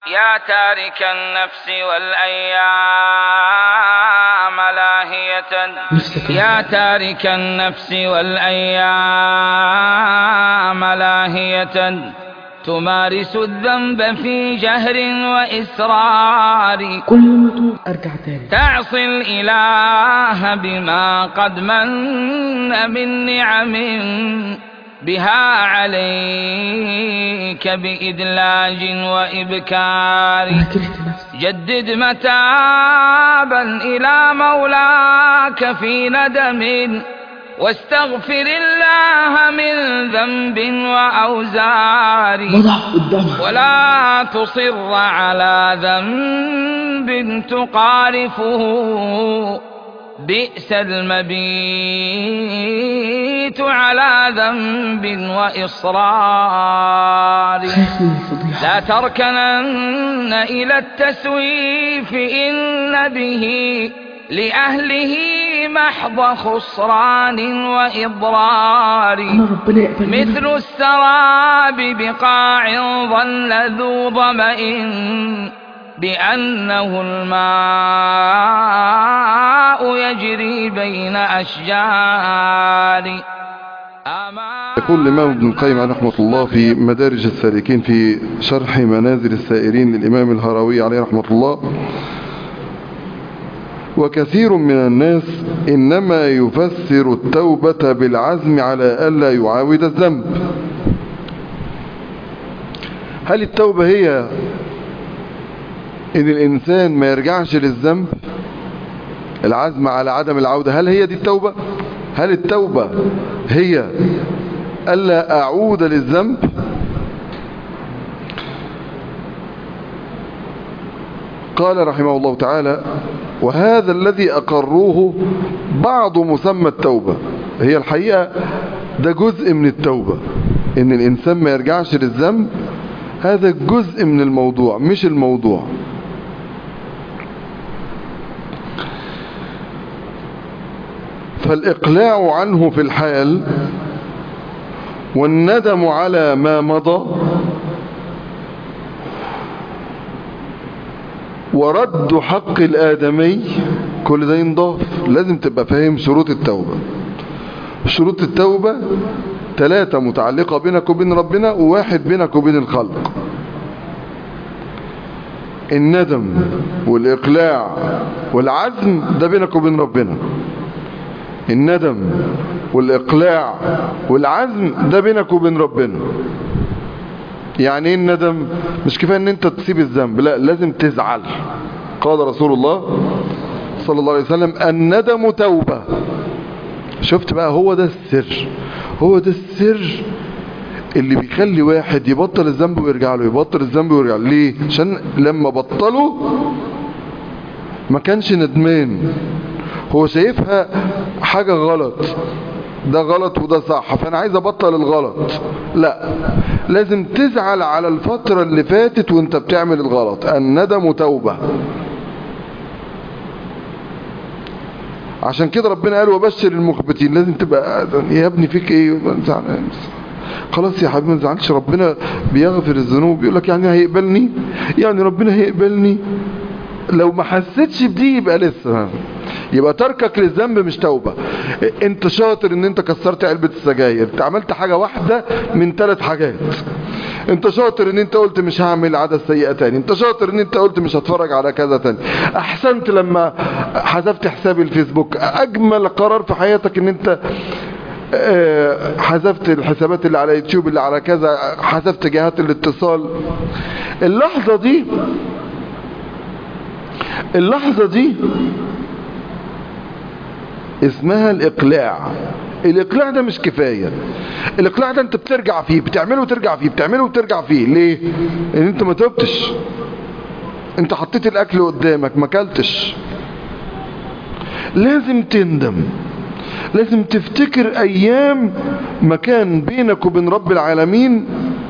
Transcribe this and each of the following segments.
يا تارك النفس والأيام لاهية يا تارك النفس والأيام لاهية تمارس الذنب في جهر وإسرار كل ما توب ارجع تاني تعصي الإله بما قد من من نعم بها عليك بإدلاج وإبكار انا كرهت نفسي جدد متابا إلى مولاك في ندم واستغفر الله من ذنب وأوزار وضع قدامها ولا تصر على ذنب تقارفه بئس المبيت على ذنب وإصرار خايف من الفضيحة لا تركنن إلى التسويف إن به لأهله محض خسران وإضرار انا ربنا يقبل منها. مثل السراب بقاع ظل ذو ظمأ بأنه الماء يجري بين أشجار أما يقول الإمام ابن القيم عليه رحمة الله في مدارج السالكين في شرح منازل السائرين للإمام الهروي عليه رحمة الله وكثير من الناس إنما يفسر التوبة بالعزم على ألا يعاود الذنب هل التوبة هي إن الإنسان ما يرجعش للذنب العزم على عدم العودة هل هي دي التوبة هل التوبة هي ألا أعود للذنب قال رحمه الله تعالى وهذا الذي أقروه بعض مسمى التوبة هي الحقيقة ده جزء من التوبة إن الإنسان ما يرجعش للذنب هذا جزء من الموضوع مش الموضوع فالإقلاع عنه في الحال والندم على ما مضى ورد حق الآدمي كل ده ينضاف لازم تبقى فاهم شروط التوبة شروط التوبة ثلاثة متعلقة بينك وبين ربنا وواحد بينك وبين الخلق الندم والإقلاع والعزم ده بينك وبين ربنا الندم والإقلاع والعزم ده بينك وبين ربنا يعني ايه الندم مش كفاية ان انت تسيب الذنب لا لازم تزعل قال رسول الله صلى الله عليه وسلم الندم توبة شفت بقى هو ده السر هو ده السر اللي بيخلي واحد يبطل الذنب ويرجع له يبطل الذنب ويرجع له ليه عشان لما بطله ما كانش ندمان هو شايفها حاجة غلط ده غلط وده صح فانا عايز ابطل الغلط لا لازم تزعل على الفترة اللي فاتت وانت بتعمل الغلط الندم توبة عشان كده ربنا قال وبشر المخبتين لازم تبقى يا ابني فيك ايه زعلان خلاص يا حبيبي ما تزعلش ربنا بيغفر الذنوب بيقول لك يعني هيقبلني يعني ربنا هيقبلني لو ما حسيتش بدي يبقى لسه يبقى تركك للذنب مش توبة انت شاطر ان انت كسرت علبة السجاير انت عملت حاجة واحدة من ثلاث حاجات انت شاطر ان انت قلت مش هعمل عادة سيئة تاني انت شاطر ان انت قلت مش هتفرج على كذا تاني احسنت لما حذفت حساب الفيسبوك اجمل قرار في حياتك ان انت اه، حذفت الحسابات اللي على يوتيوب اللي على كذا حذفت جهات الاتصال اللحظة دي اللحظة دي اسمها الاقلاع الاقلاع ده مش كفاية الاقلاع ده انت بترجع فيه بتعمله وترجع فيه بتعمله وترجع فيه ليه ان انت ما تبتش انت حطيت الاكل قدامك ما اكلتش لازم تندم لازم تفتكر ايام ما كان بينك وبين رب العالمين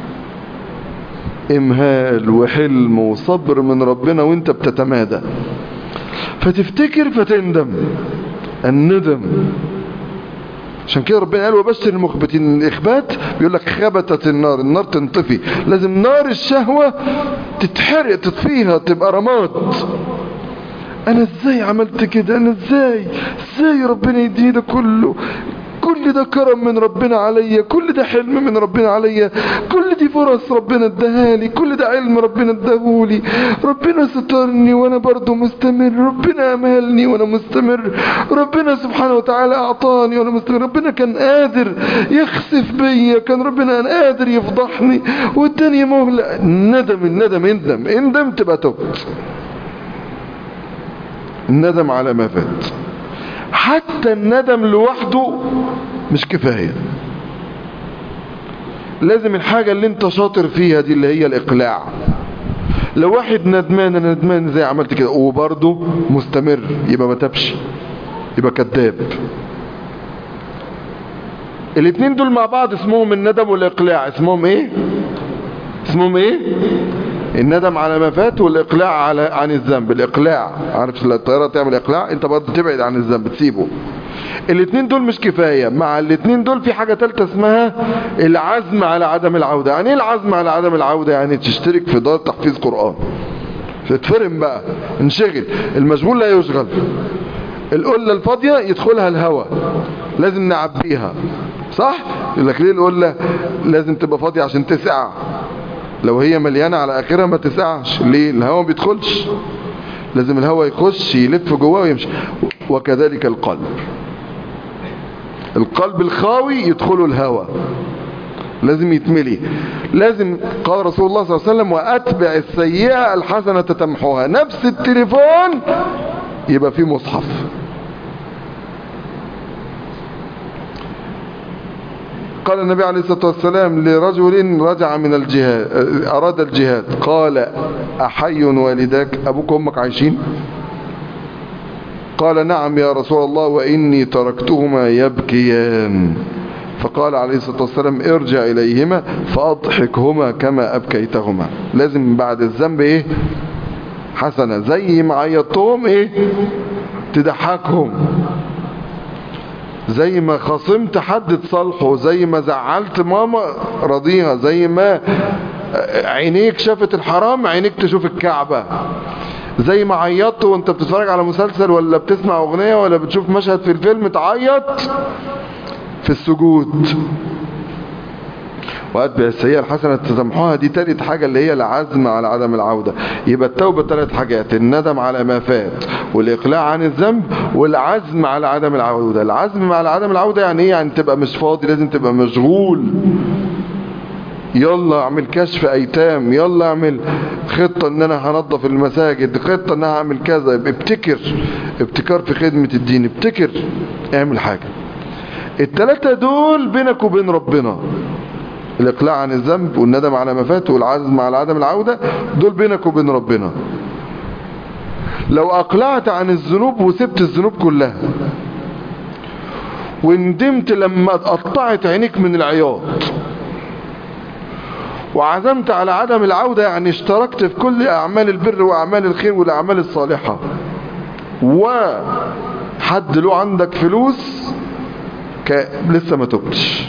امهال وحلم وصبر من ربنا وانت بتتمادى فتفتكر فتندم الندم عشان كده ربنا قال وبشر المخبتين الاخبات بيقول لك خبتت النار النار تنطفي لازم نار الشهوة تتحرق تطفيها تبقى رماد انا ازاي عملت كده انا ازاي ازاي ربنا يديني ده كله كل ده كرم من ربنا عليا كل ده حلم من ربنا عليا كل دي فرص ربنا اداهالي كل ده علم ربنا اداهولي ربنا سترني وانا برضو مستمر ربنا امهلني وانا مستمر ربنا سبحانه وتعالى اعطاني وانا مستمر ربنا كان قادر يخسف بيا كان ربنا قادر يفضحني والدنيا مهلة ندم الندم اندم اندم تبقى تبت الندم على ما فات حتى الندم لوحده مش كفاية لازم الحاجة اللي انت شاطر فيها دي اللي هي الاقلاع لو واحد ندمان انا ندمان زي عملت كده وبرضه مستمر يبقى ما تبش يبقى كذاب الاتنين دول مع بعض اسمهم الندم والاقلاع اسمهم ايه اسمهم ايه الندم على ما فات والاقلاع على عن الذنب الاقلاع عارف الطياره تعمل اقلاع انت برضه تبعد عن الذنب تسيبه الاثنين دول مش كفايه مع الاثنين دول في حاجه ثالثه اسمها العزم على عدم العوده يعني ايه العزم على عدم العوده يعني تشترك في دار تحفيظ قران تتفرم بقى انشغل المشغول لا يشغل القله الفاضيه يدخلها الهواء لازم نعبيها صح يقول لك ليه القله لازم تبقى فاضيه عشان تسع لو هي مليانة على اخرها ما تسعش ليه الهواء ما بيدخلش لازم الهواء يخش يلف جواه ويمشي وكذلك القلب القلب الخاوي يدخله الهواء لازم يتملي لازم قال رسول الله صلى الله عليه وسلم واتبع السيئة الحسنة تمحوها نفس التليفون يبقى فيه مصحف قال النبي عليه الصلاة والسلام لرجل رجع من الجهاد أراد الجهاد قال أحي والداك أبوك وأمك عايشين قال نعم يا رسول الله وإني تركتهما يبكيان فقال عليه الصلاة والسلام ارجع إليهما فأضحكهما كما أبكيتهما لازم بعد الذنب إيه حسنة زي ما عيطتهم إيه تضحكهم زي ما خصمت حد تصالحه زي ما زعلت ماما رضيها زي ما عينيك شافت الحرام عينيك تشوف الكعبة زي ما عيطت وانت بتتفرج على مسلسل ولا بتسمع اغنية ولا بتشوف مشهد في الفيلم تعيط في السجود وأتبع السيئة الحسنة تسامحوها دي تالت حاجة اللي هي العزم على عدم العودة يبقى التوبة ثلاث حاجات الندم على ما فات والإقلاع عن الذنب والعزم على عدم العودة العزم على عدم العودة يعني ايه يعني تبقى مش فاضي لازم تبقى مشغول يلا اعمل كشف ايتام يلا اعمل خطة ان انا هنظف المساجد خطة ان انا هعمل كذا ابتكر ابتكار في خدمة الدين ابتكر اعمل حاجة التلاتة دول بينك وبين ربنا الاقلاع عن الذنب والندم على ما فات والعزم على عدم العودة دول بينك وبين ربنا لو اقلعت عن الذنوب وسبت الذنوب كلها وندمت لما قطعت عينيك من العياط وعزمت على عدم العودة يعني اشتركت في كل اعمال البر واعمال الخير والاعمال الصالحة وحد له عندك فلوس ك... لسه ما تبتش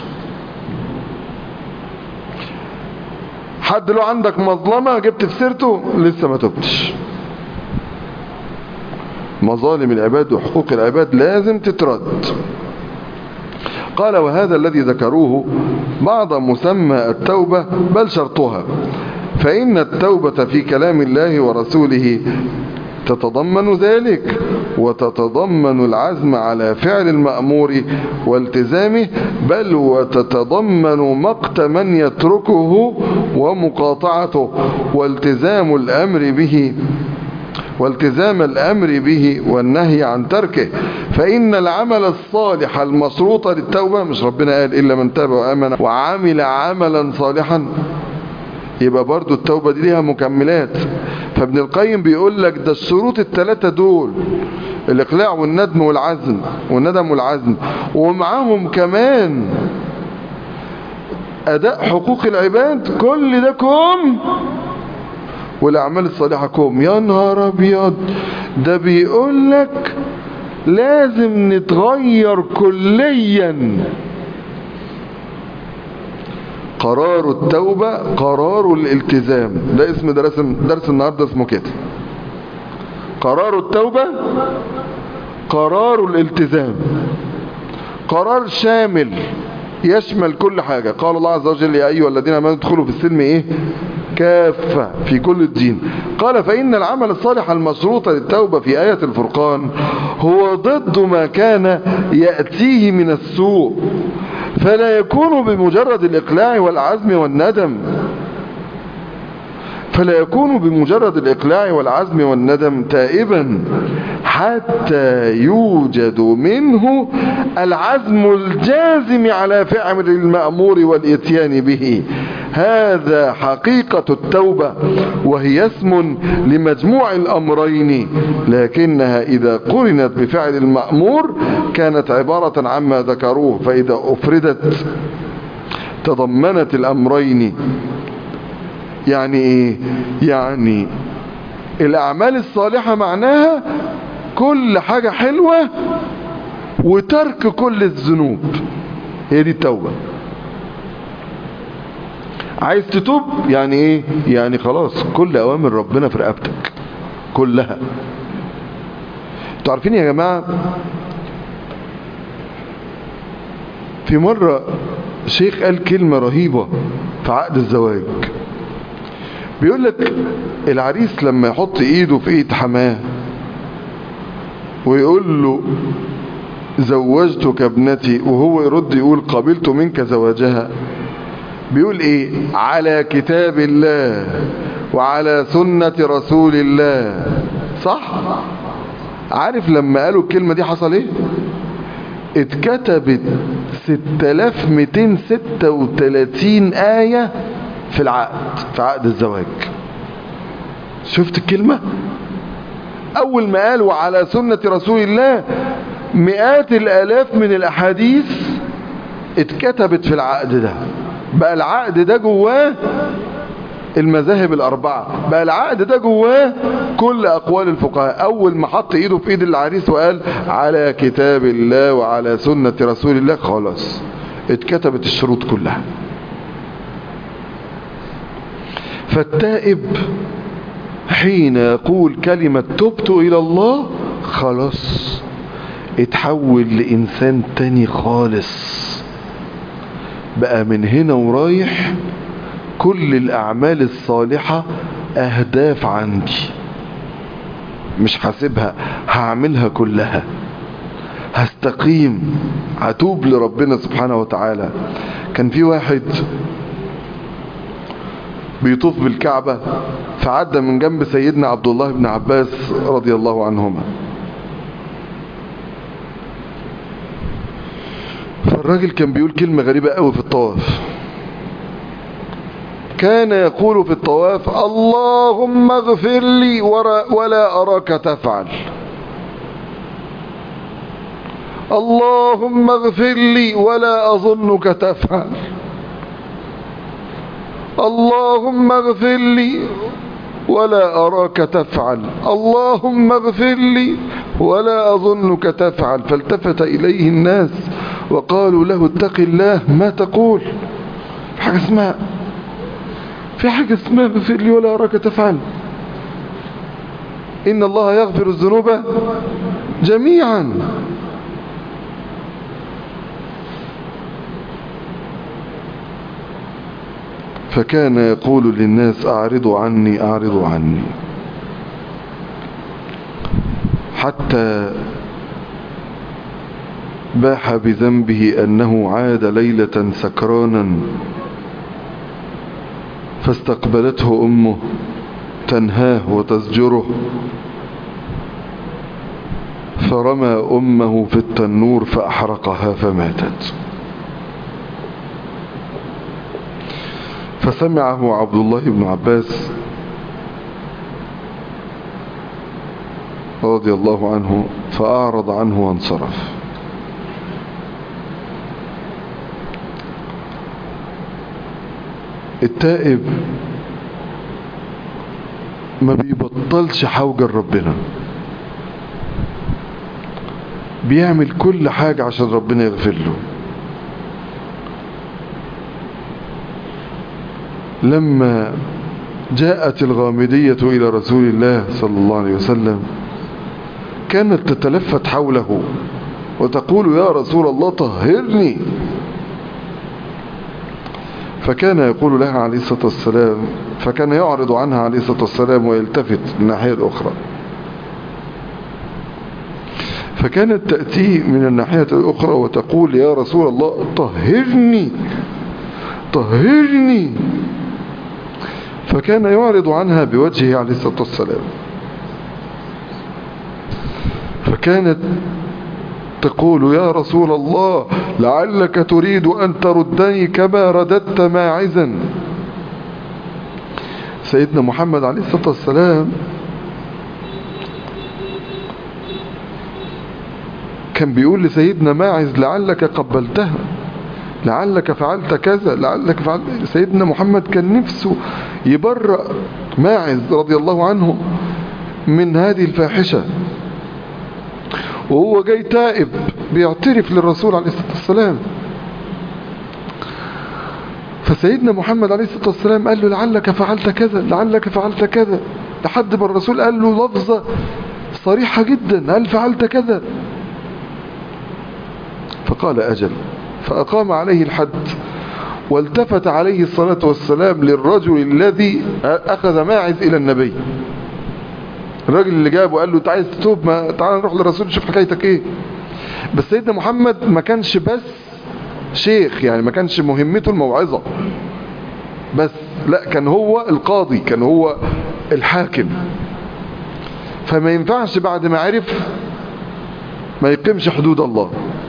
حد له عندك مظلمة جبت في سيرته لسه ما تبتش مظالم العباد وحقوق العباد لازم تترد قال وهذا الذي ذكروه بعض مسمى التوبة بل شرطها فإن التوبة في كلام الله ورسوله تتضمن ذلك وتتضمن العزم على فعل المأمور والتزامه بل وتتضمن مقت من يتركه ومقاطعته والتزام الأمر به والتزام الأمر به والنهي عن تركه فإن العمل الصالح المشروط للتوبة مش ربنا قال إلا من تاب وآمن وعمل عملا صالحا يبقى برضو التوبة دي ليها مكملات فابن القيم بيقول لك ده الشروط الثلاثة دول الإقلاع والندم والعزم والندم والعزم ومعاهم كمان أداء حقوق العباد كل ده كوم والأعمال الصالحة كوم يا نهار أبيض ده بيقول لك لازم نتغير كليا قرار التوبة قرار الالتزام ده اسم درس درس النهاردة اسمه كده قرار التوبة قرار الالتزام قرار شامل يشمل كل حاجة قال الله عز وجل يا أيها الذين آمنوا ادخلوا في السلم إيه كافة في كل الدين قال فإن العمل الصالح المشروط للتوبة في آية الفرقان هو ضد ما كان يأتيه من السوء فلا يكون بمجرد الإقلاع والعزم والندم فلا يكون بمجرد الإقلاع والعزم والندم تائبا حتى يوجد منه العزم الجازم على فعل المأمور والإتيان به هذا حقيقة التوبة وهي اسم لمجموع الأمرين لكنها إذا قرنت بفعل المأمور كانت عبارة عما ذكروه فإذا أفردت تضمنت الأمرين يعني ايه يعني الاعمال الصالحة معناها كل حاجة حلوة وترك كل الذنوب هي دي التوبة عايز تتوب يعني ايه يعني خلاص كل اوامر ربنا في رقبتك كلها انتوا عارفين يا جماعة في مرة شيخ قال كلمة رهيبة في عقد الزواج بيقول لك العريس لما يحط ايده في ايد حماه ويقول له زوجتك ابنتي وهو يرد يقول قبلت منك زواجها بيقول ايه على كتاب الله وعلى سنة رسول الله صح عارف لما قالوا الكلمة دي حصل ايه اتكتبت 6236 آية في العقد في عقد الزواج شفت الكلمة اول ما قال وعلى سنة رسول الله مئات الالاف من الاحاديث اتكتبت في العقد ده بقى العقد ده جواه المذاهب الاربعة بقى العقد ده جواه كل اقوال الفقهاء اول ما حط ايده في ايد العريس وقال على كتاب الله وعلى سنة رسول الله خلاص اتكتبت الشروط كلها فالتائب حين يقول كلمة تبت إلى الله خلاص اتحول لإنسان تاني خالص بقى من هنا ورايح كل الأعمال الصالحة أهداف عندي مش حاسبها هعملها كلها هستقيم هتوب لربنا سبحانه وتعالى كان في واحد بيطوف بالكعبة فعدى من جنب سيدنا عبد الله بن عباس رضي الله عنهما فالراجل كان بيقول كلمة غريبة قوي في الطواف كان يقول في الطواف اللهم اغفر لي ولا أراك تفعل اللهم اغفر لي ولا أظنك تفعل اللهم اغفر لي ولا أراك تفعل اللهم اغفر لي ولا أظنك تفعل فالتفت إليه الناس وقالوا له اتق الله ما تقول في حاجة اسمها في حاجة اسمها اغفر لي ولا أراك تفعل إن الله يغفر الذنوب جميعا فكان يقول للناس أعرضوا عني أعرضوا عني حتى باح بذنبه أنه عاد ليلة سكرانا فاستقبلته أمه تنهاه وتزجره فرمى أمه في التنور فأحرقها فماتت فسمعه عبد الله بن عباس رضي الله عنه فأعرض عنه وانصرف التائب ما بيبطلش حوجة ربنا بيعمل كل حاجة عشان ربنا يغفر له لما جاءت الغامدية إلى رسول الله صلى الله عليه وسلم كانت تتلفت حوله وتقول يا رسول الله طهرني فكان يقول لها عليه الصلاة والسلام فكان يعرض عنها عليه الصلاة والسلام ويلتفت الناحية الأخرى فكانت تأتي من الناحية الأخرى وتقول يا رسول الله طهرني طهرني فكان يعرض عنها بوجهه عليه الصلاة والسلام فكانت تقول يا رسول الله لعلك تريد أن تردني كما رددت ماعزا سيدنا محمد عليه الصلاة والسلام كان بيقول لسيدنا ماعز لعلك قبلتها لعلك فعلت كذا لعلك فعلت سيدنا محمد كان نفسه يبرأ ماعز رضي الله عنه من هذه الفاحشة وهو جاي تائب بيعترف للرسول عليه الصلاة والسلام فسيدنا محمد عليه الصلاة والسلام قال له لعلك فعلت كذا لعلك فعلت كذا لحد ما الرسول قال له لفظة صريحة جدا هل فعلت كذا فقال أجل فأقام عليه الحد والتفت عليه الصلاة والسلام للرجل الذي أخذ ماعز إلى النبي الراجل اللي جابه قال له انت عايز تتوب ما تعال نروح للرسول نشوف حكايتك ايه بس سيدنا محمد ما كانش بس شيخ يعني ما كانش مهمته الموعظة بس لا كان هو القاضي كان هو الحاكم فما ينفعش بعد ما عرف ما يقيمش حدود الله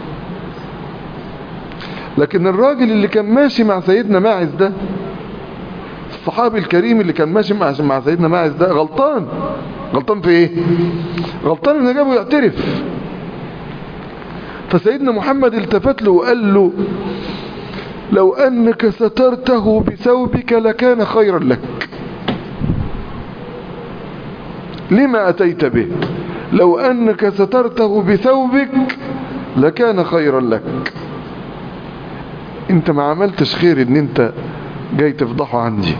لكن الراجل اللي كان ماشي مع سيدنا ماعز ده الصحابي الكريم اللي كان ماشي مع مع سيدنا ماعز ده غلطان غلطان في ايه غلطان ان جابه يعترف فسيدنا محمد التفت له وقال له لو انك سترته بثوبك لكان خيرا لك لما اتيت به لو انك سترته بثوبك لكان خيرا لك انت ما عملتش خير ان انت جاي تفضحه عندي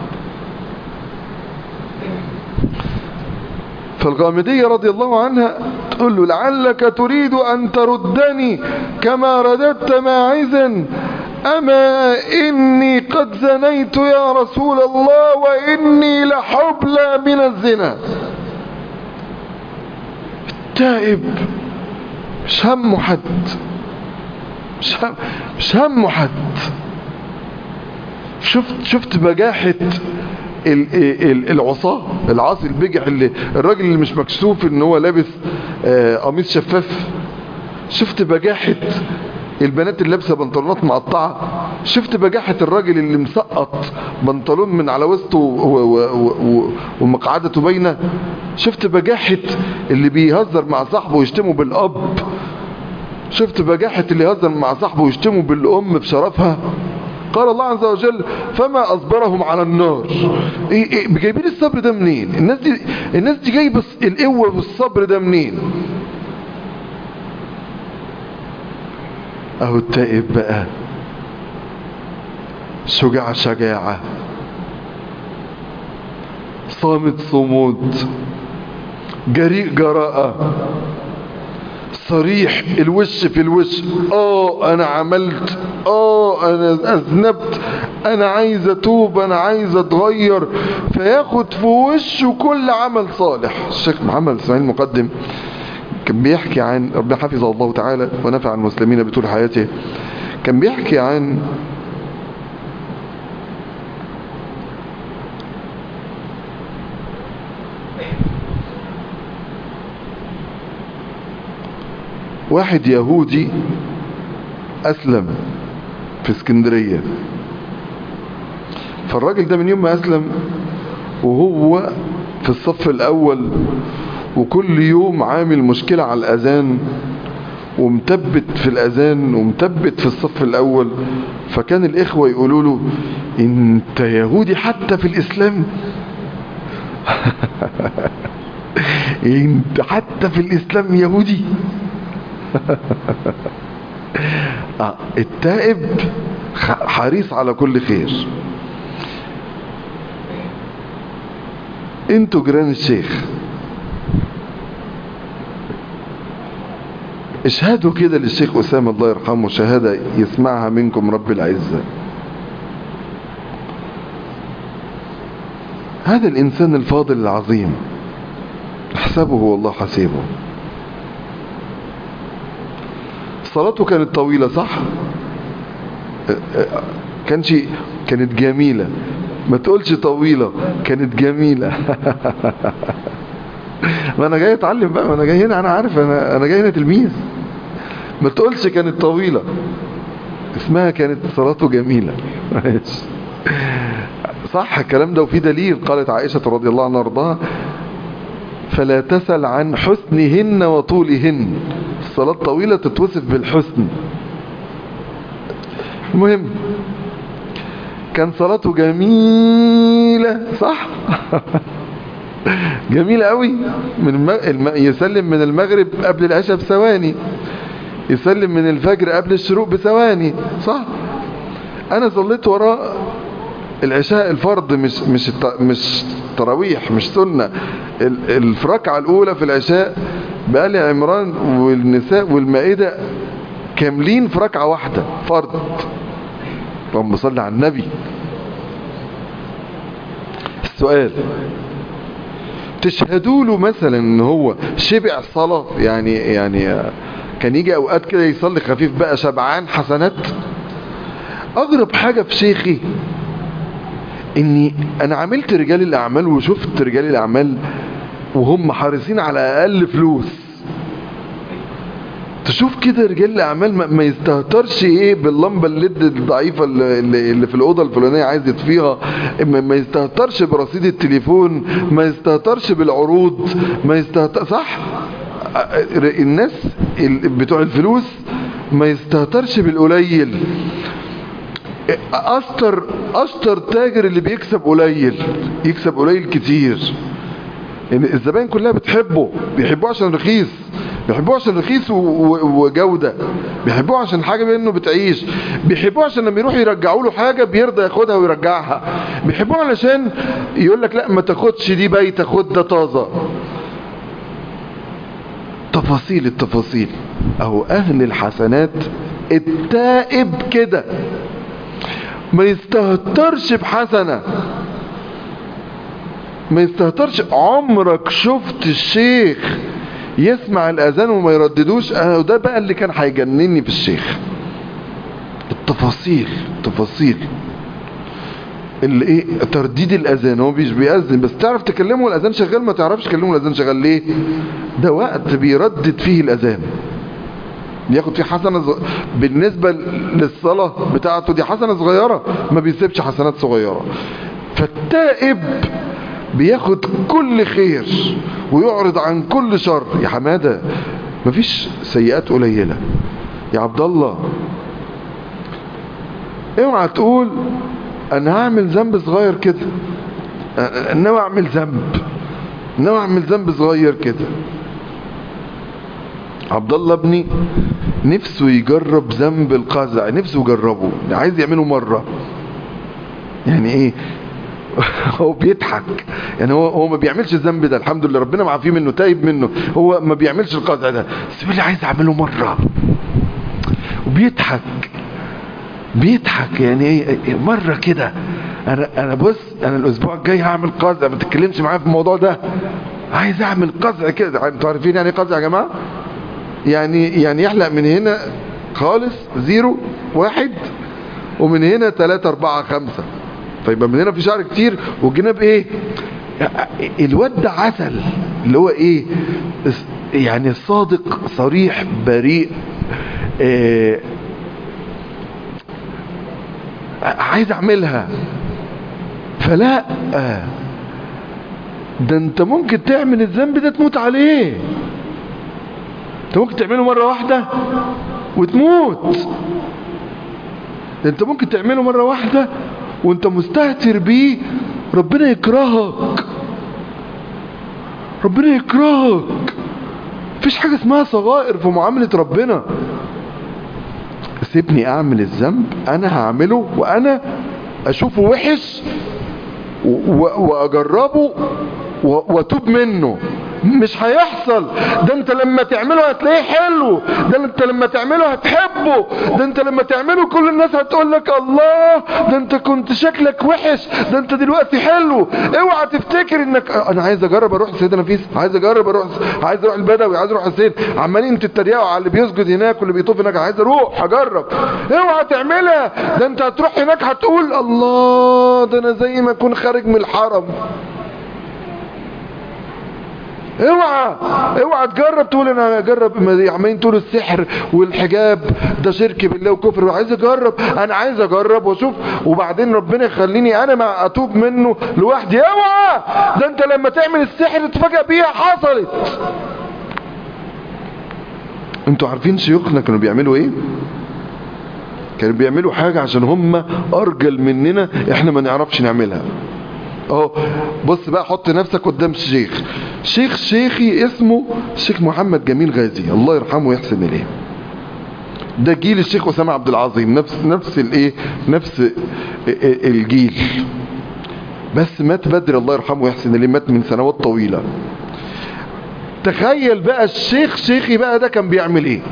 فالغامدية رضي الله عنها تقول له لعلك تريد أن تردني كما رددت ماعزا أما إني قد زنيت يا رسول الله وإني لحبلى من الزنا التائب مش همه حد مش, هم مش همه حد شفت شفت بجاحة العصاه العاصي البجح اللي الراجل اللي مش مكسوف ان هو لابس قميص شفاف شفت بجاحة البنات اللي لابسه بنطلونات مقطعه شفت بجاحة الراجل اللي مسقط بنطلون من على وسطه ومقعدته باينه شفت بجاحة اللي بيهزر مع صاحبه ويشتمه بالاب شفت بجاحة اللي يهزر مع صاحبه ويشتمه بالام بشرفها قال الله عز وجل فما أصبرهم على النار إيه إيه جايبين الصبر ده منين الناس دي, الناس دي جايبه القوة والصبر ده منين اهو التائب بقى شجاع شجاعة صامت صمود جريء جراءة صريح الوش في الوش اه انا عملت اه انا اذنبت انا عايز اتوب انا عايز اتغير فياخد في وشه كل عمل صالح الشيخ محمد اسماعيل المقدم كان بيحكي عن ربنا حفظه الله تعالى ونفع المسلمين بطول حياته كان بيحكي عن واحد يهودي أسلم في اسكندرية فالراجل ده من يوم ما أسلم وهو في الصف الأول وكل يوم عامل مشكلة على الأذان ومتبت في الأذان ومتبت في الصف الأول فكان الإخوة يقولوا له انت يهودي حتى في الإسلام انت حتى في الإسلام يهودي آه التائب خ- حريص على كل خير انتوا جيران الشيخ اشهدوا كده للشيخ أسامة الله يرحمه شهادة يسمعها منكم رب العزة هذا الإنسان الفاضل العظيم احسبه والله حسيبه صلاته كانت طويلة صح كانش كانت جميلة ما تقولش طويلة كانت جميلة ما انا جاي اتعلم بقى ما انا جاي هنا انا عارف انا انا جاي هنا تلميذ ما تقولش كانت طويلة اسمها كانت صلاته جميلة صح الكلام ده وفي دليل قالت عائشة رضي الله عنها وارضاها فلا تسل عن حسنهن وطولهن الصلاة طويلة تتوصف بالحسن المهم كان صلاته جميلة صح جميلة قوي من الم... الم... يسلم من المغرب قبل العشاء بثواني يسلم من الفجر قبل الشروق بثواني صح انا صليت وراء العشاء الفرض مش مش الت... مش تراويح مش سنة ال... الركعة الاولى في العشاء بآل عمران والنساء والمائدة كاملين في ركعة واحدة فرض اللهم صل على النبي السؤال تشهدوا له مثلا ان هو شبع صلاة يعني يعني كان يجي اوقات كده يصلي خفيف بقى شبعان حسنات اغرب حاجة في شيخي اني انا عملت رجال الاعمال وشفت رجال الاعمال وهم حريصين على اقل فلوس تشوف كده رجال الاعمال ما- ما يستهترش ايه باللمبه الليد الضعيفه اللي, اللي في الاوضه الفلانيه عايز يطفيها ما ما يستهترش برصيد التليفون ما يستهترش بالعروض ما يستهتر صح الناس ال- بتوع الفلوس ما يستهترش بالقليل اشطر اشطر تاجر اللي بيكسب قليل يكسب قليل كتير ان الزبائن كلها بتحبه بيحبوه عشان رخيص بيحبوه عشان رخيص و- و- وجودة بيحبوه عشان حاجة منه بتعيش بيحبوه عشان لما يروح يرجعوا له حاجة بيرضى ياخدها ويرجعها بيحبوه علشان يقول لك لا ما تاخدش دي بايته خد ده طازة تفاصيل التفاصيل اهو اهل الحسنات التائب كده ما يستهترش بحسنة ما يستهترش عمرك شفت الشيخ يسمع الاذان وما يرددوش انا ده بقى اللي كان هيجنني في الشيخ التفاصيل تفاصيل اللي ايه ترديد الاذان هو مش بيأذن بس تعرف تكلمه الاذان شغال ما تعرفش تكلمه الاذان شغال ليه ده وقت بيردد فيه الاذان بياخد فيه حسنة ز... بالنسبة للصلاة بتاعته دي حسنة صغيرة ما بيسيبش حسنات صغيرة فالتائب بياخد كل خير ويعرض عن كل شر يا حمادة مفيش سيئات قليلة يا عبد الله اوعى تقول انا هعمل ذنب صغير كده أنا ناوي اعمل ذنب ناوي اعمل ذنب صغير كده عبد الله ابني نفسه يجرب ذنب القزع نفسه يجربه عايز يعمله مرة يعني ايه هو بيضحك يعني هو هو ما بيعملش الذنب ده الحمد لله ربنا معافيه منه تايب منه هو ما بيعملش القزع ده بس بيقول لي عايز اعمله مرة وبيضحك بيضحك يعني ايه مرة كده انا انا بص انا الاسبوع الجاي هعمل قزع ما تتكلمش معايا في الموضوع ده عايز اعمل قزع كده انتوا عارفين يعني ايه قزع يا جماعه يعني يعني يحلق من هنا خالص زيرو واحد ومن هنا تلاتة اربعة خمسة فيبقى من هنا في شعر كتير والجناب ايه الواد ده عسل اللي هو ايه يعني صادق صريح بريء إيه عايز اعملها فلا ده انت ممكن تعمل الذنب ده تموت عليه انت ممكن تعمله مرة واحدة وتموت ده انت ممكن تعمله مرة واحدة وانت مستهتر بيه ربنا يكرهك ربنا يكرهك مفيش حاجة اسمها صغائر في معاملة ربنا سيبني اعمل الذنب انا هعمله وانا اشوفه وحش و- واجربه و- واتوب منه مش هيحصل ده انت لما تعمله هتلاقيه حلو ده انت لما تعمله هتحبه ده انت لما تعمله كل الناس هتقول لك الله ده انت كنت شكلك وحش ده انت دلوقتي حلو اوعى تفتكر انك انا عايز اجرب اروح السيدة نفيس عايز اجرب اروح عايز اروح البدوي عايز اروح السيد عمالين تتريقوا على اللي بيسجد هناك واللي بيطوف هناك عايز اروح اجرب اوعى تعملها ده انت هتروح هناك هتقول الله ده انا زي ما اكون خارج من الحرم اوعى اوعى تجرب تقول انا اجرب ما عمالين تقولوا السحر والحجاب ده شرك بالله وكفر عايز اجرب انا عايز اجرب واشوف وبعدين ربنا يخليني انا مع اتوب منه لوحدي اوعى ده انت لما تعمل السحر تتفاجئ بيها حصلت انتوا عارفين شيوخنا كانوا بيعملوا ايه كانوا بيعملوا حاجة عشان هم ارجل مننا احنا ما نعرفش نعملها اهو بص بقى حط نفسك قدام شيخ شيخ شيخي اسمه الشيخ محمد جميل غازي الله يرحمه ويحسن اليه ده جيل الشيخ اسامه عبد العظيم نفس نفس الايه نفس الجيل بس مات بدري الله يرحمه ويحسن اليه مات من سنوات طويله تخيل بقى الشيخ شيخي بقى ده كان بيعمل ايه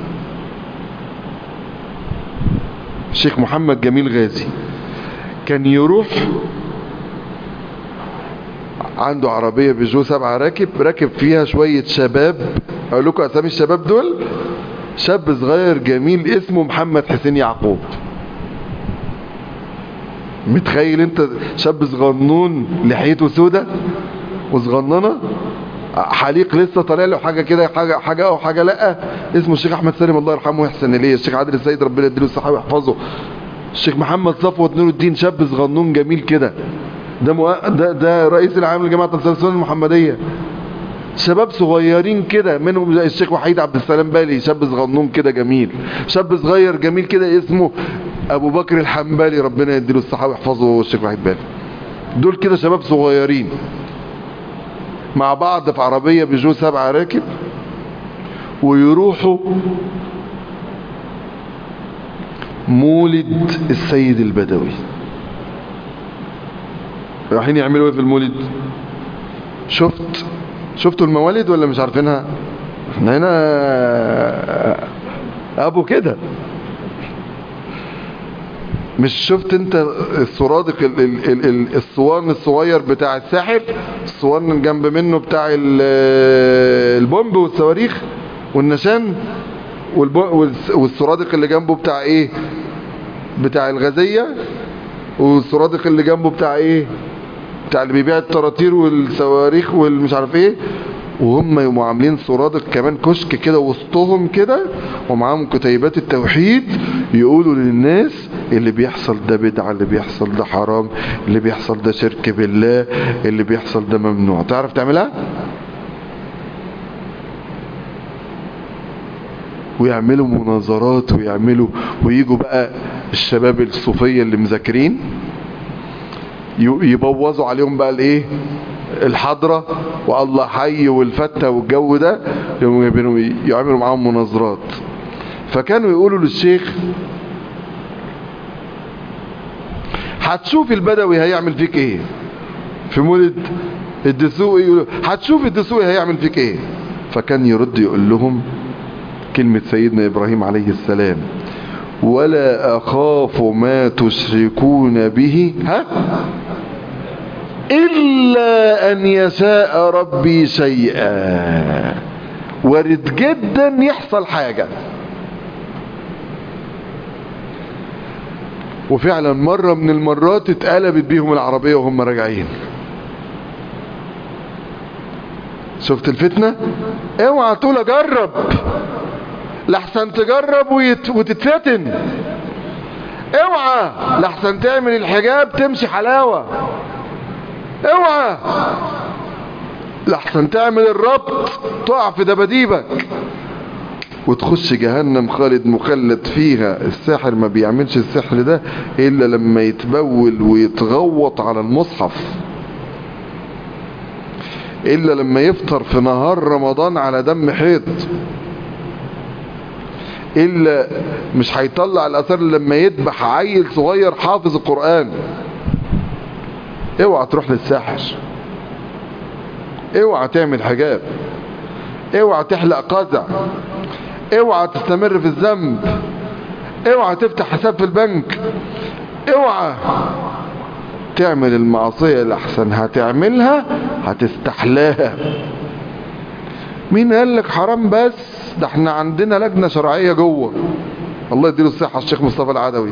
الشيخ محمد جميل غازي كان يروح عنده عربية بيجو سبعة راكب راكب فيها شوية شباب اقول لكم اسامي الشباب دول شاب صغير جميل اسمه محمد حسين يعقوب متخيل انت شاب صغنون لحيته سودة وصغننه حليق لسه طالع له حاجه كده حاجه حاجه او حاجه لا اسمه الشيخ احمد سالم الله يرحمه ويحسن اليه الشيخ عادل السيد ربنا يديله الصحه ويحفظه الشيخ محمد صفوت نور الدين شاب صغنون جميل كده ده, مو... ده ده رئيس العام لجماعه انصار السنه المحمديه شباب صغيرين كده منهم زي الشيخ وحيد عبد السلام بالي شاب صغنون كده جميل شاب صغير جميل كده اسمه ابو بكر الحنبلي ربنا يديله الصحه ويحفظه الشيخ وحيد بالي دول كده شباب صغيرين مع بعض في عربية بيجو سبعة راكب ويروحوا مولد السيد البدوي رايحين يعملوا ايه في المولد شفت شفتوا الموالد ولا مش عارفينها احنا هنا ابو كده مش شفت انت السرادق ال ال ال ال الصوان الصغير بتاع الساحل الصوان جنب منه بتاع البومب والصواريخ والنشان والسرادق اللي جنبه بتاع ايه بتاع الغازية والسرادق اللي جنبه بتاع ايه بتاع اللي بيبيع الطراطير والصواريخ والمش عارف ايه وهم يبقوا عاملين سرادق كمان كشك كده وسطهم كده ومعاهم كتيبات التوحيد يقولوا للناس اللي بيحصل ده بدعة اللي بيحصل ده حرام اللي بيحصل ده شرك بالله اللي بيحصل ده ممنوع تعرف تعملها ويعملوا مناظرات ويعملوا ويجوا بقى الشباب الصوفية اللي مذاكرين يبوظوا عليهم بقى الايه الحضرة والله حي والفتة والجو ده يعملوا معاهم مناظرات فكانوا يقولوا للشيخ هتشوف البدوي هيعمل فيك ايه في مولد الدسوقي يقولوا هتشوف الدسوقي هيعمل فيك ايه فكان يرد يقول لهم كلمة سيدنا ابراهيم عليه السلام ولا اخاف ما تشركون به ها إلا أن يشاء ربي شيئا وارد جدا يحصل حاجة وفعلا مرة من المرات اتقلبت بيهم العربية وهم راجعين شفت الفتنة اوعى تقول اجرب لحسن تجرب ويت... وتتفتن اوعى لحسن تعمل الحجاب تمشي حلاوة اوعى لحسن تعمل الربط تقع في دباديبك وتخش جهنم خالد مخلد فيها الساحر ما بيعملش السحر ده الا لما يتبول ويتغوط على المصحف الا لما يفطر في نهار رمضان على دم حيض الا مش هيطلع الاثار إلا لما يذبح عيل صغير حافظ القرآن اوعى تروح للساحر اوعى تعمل حجاب اوعى تحلق قزع اوعى تستمر في الذنب اوعى تفتح حساب في البنك اوعى تعمل المعصية الأحسن هتعملها هتستحلاها مين قال لك حرام بس ده احنا عندنا لجنة شرعية جوه الله يديله الصحة الشيخ مصطفى العدوي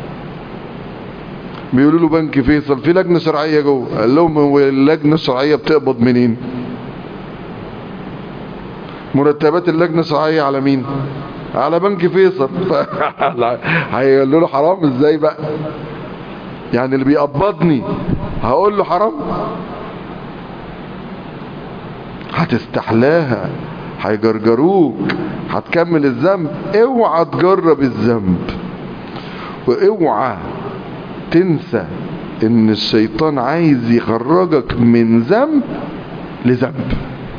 بيقولوا له بنك فيصل في لجنة شرعية جوه قال لهم هو اللجنة الشرعية بتقبض منين مرتبات اللجنة الشرعية على مين على بنك فيصل هيقول له حرام ازاي بقى يعني اللي بيقبضني هقول له حرام هتستحلاها هيجرجروك هتكمل الذنب اوعى تجرب الذنب واوعى تنسى ان الشيطان عايز يخرجك من ذنب لذنب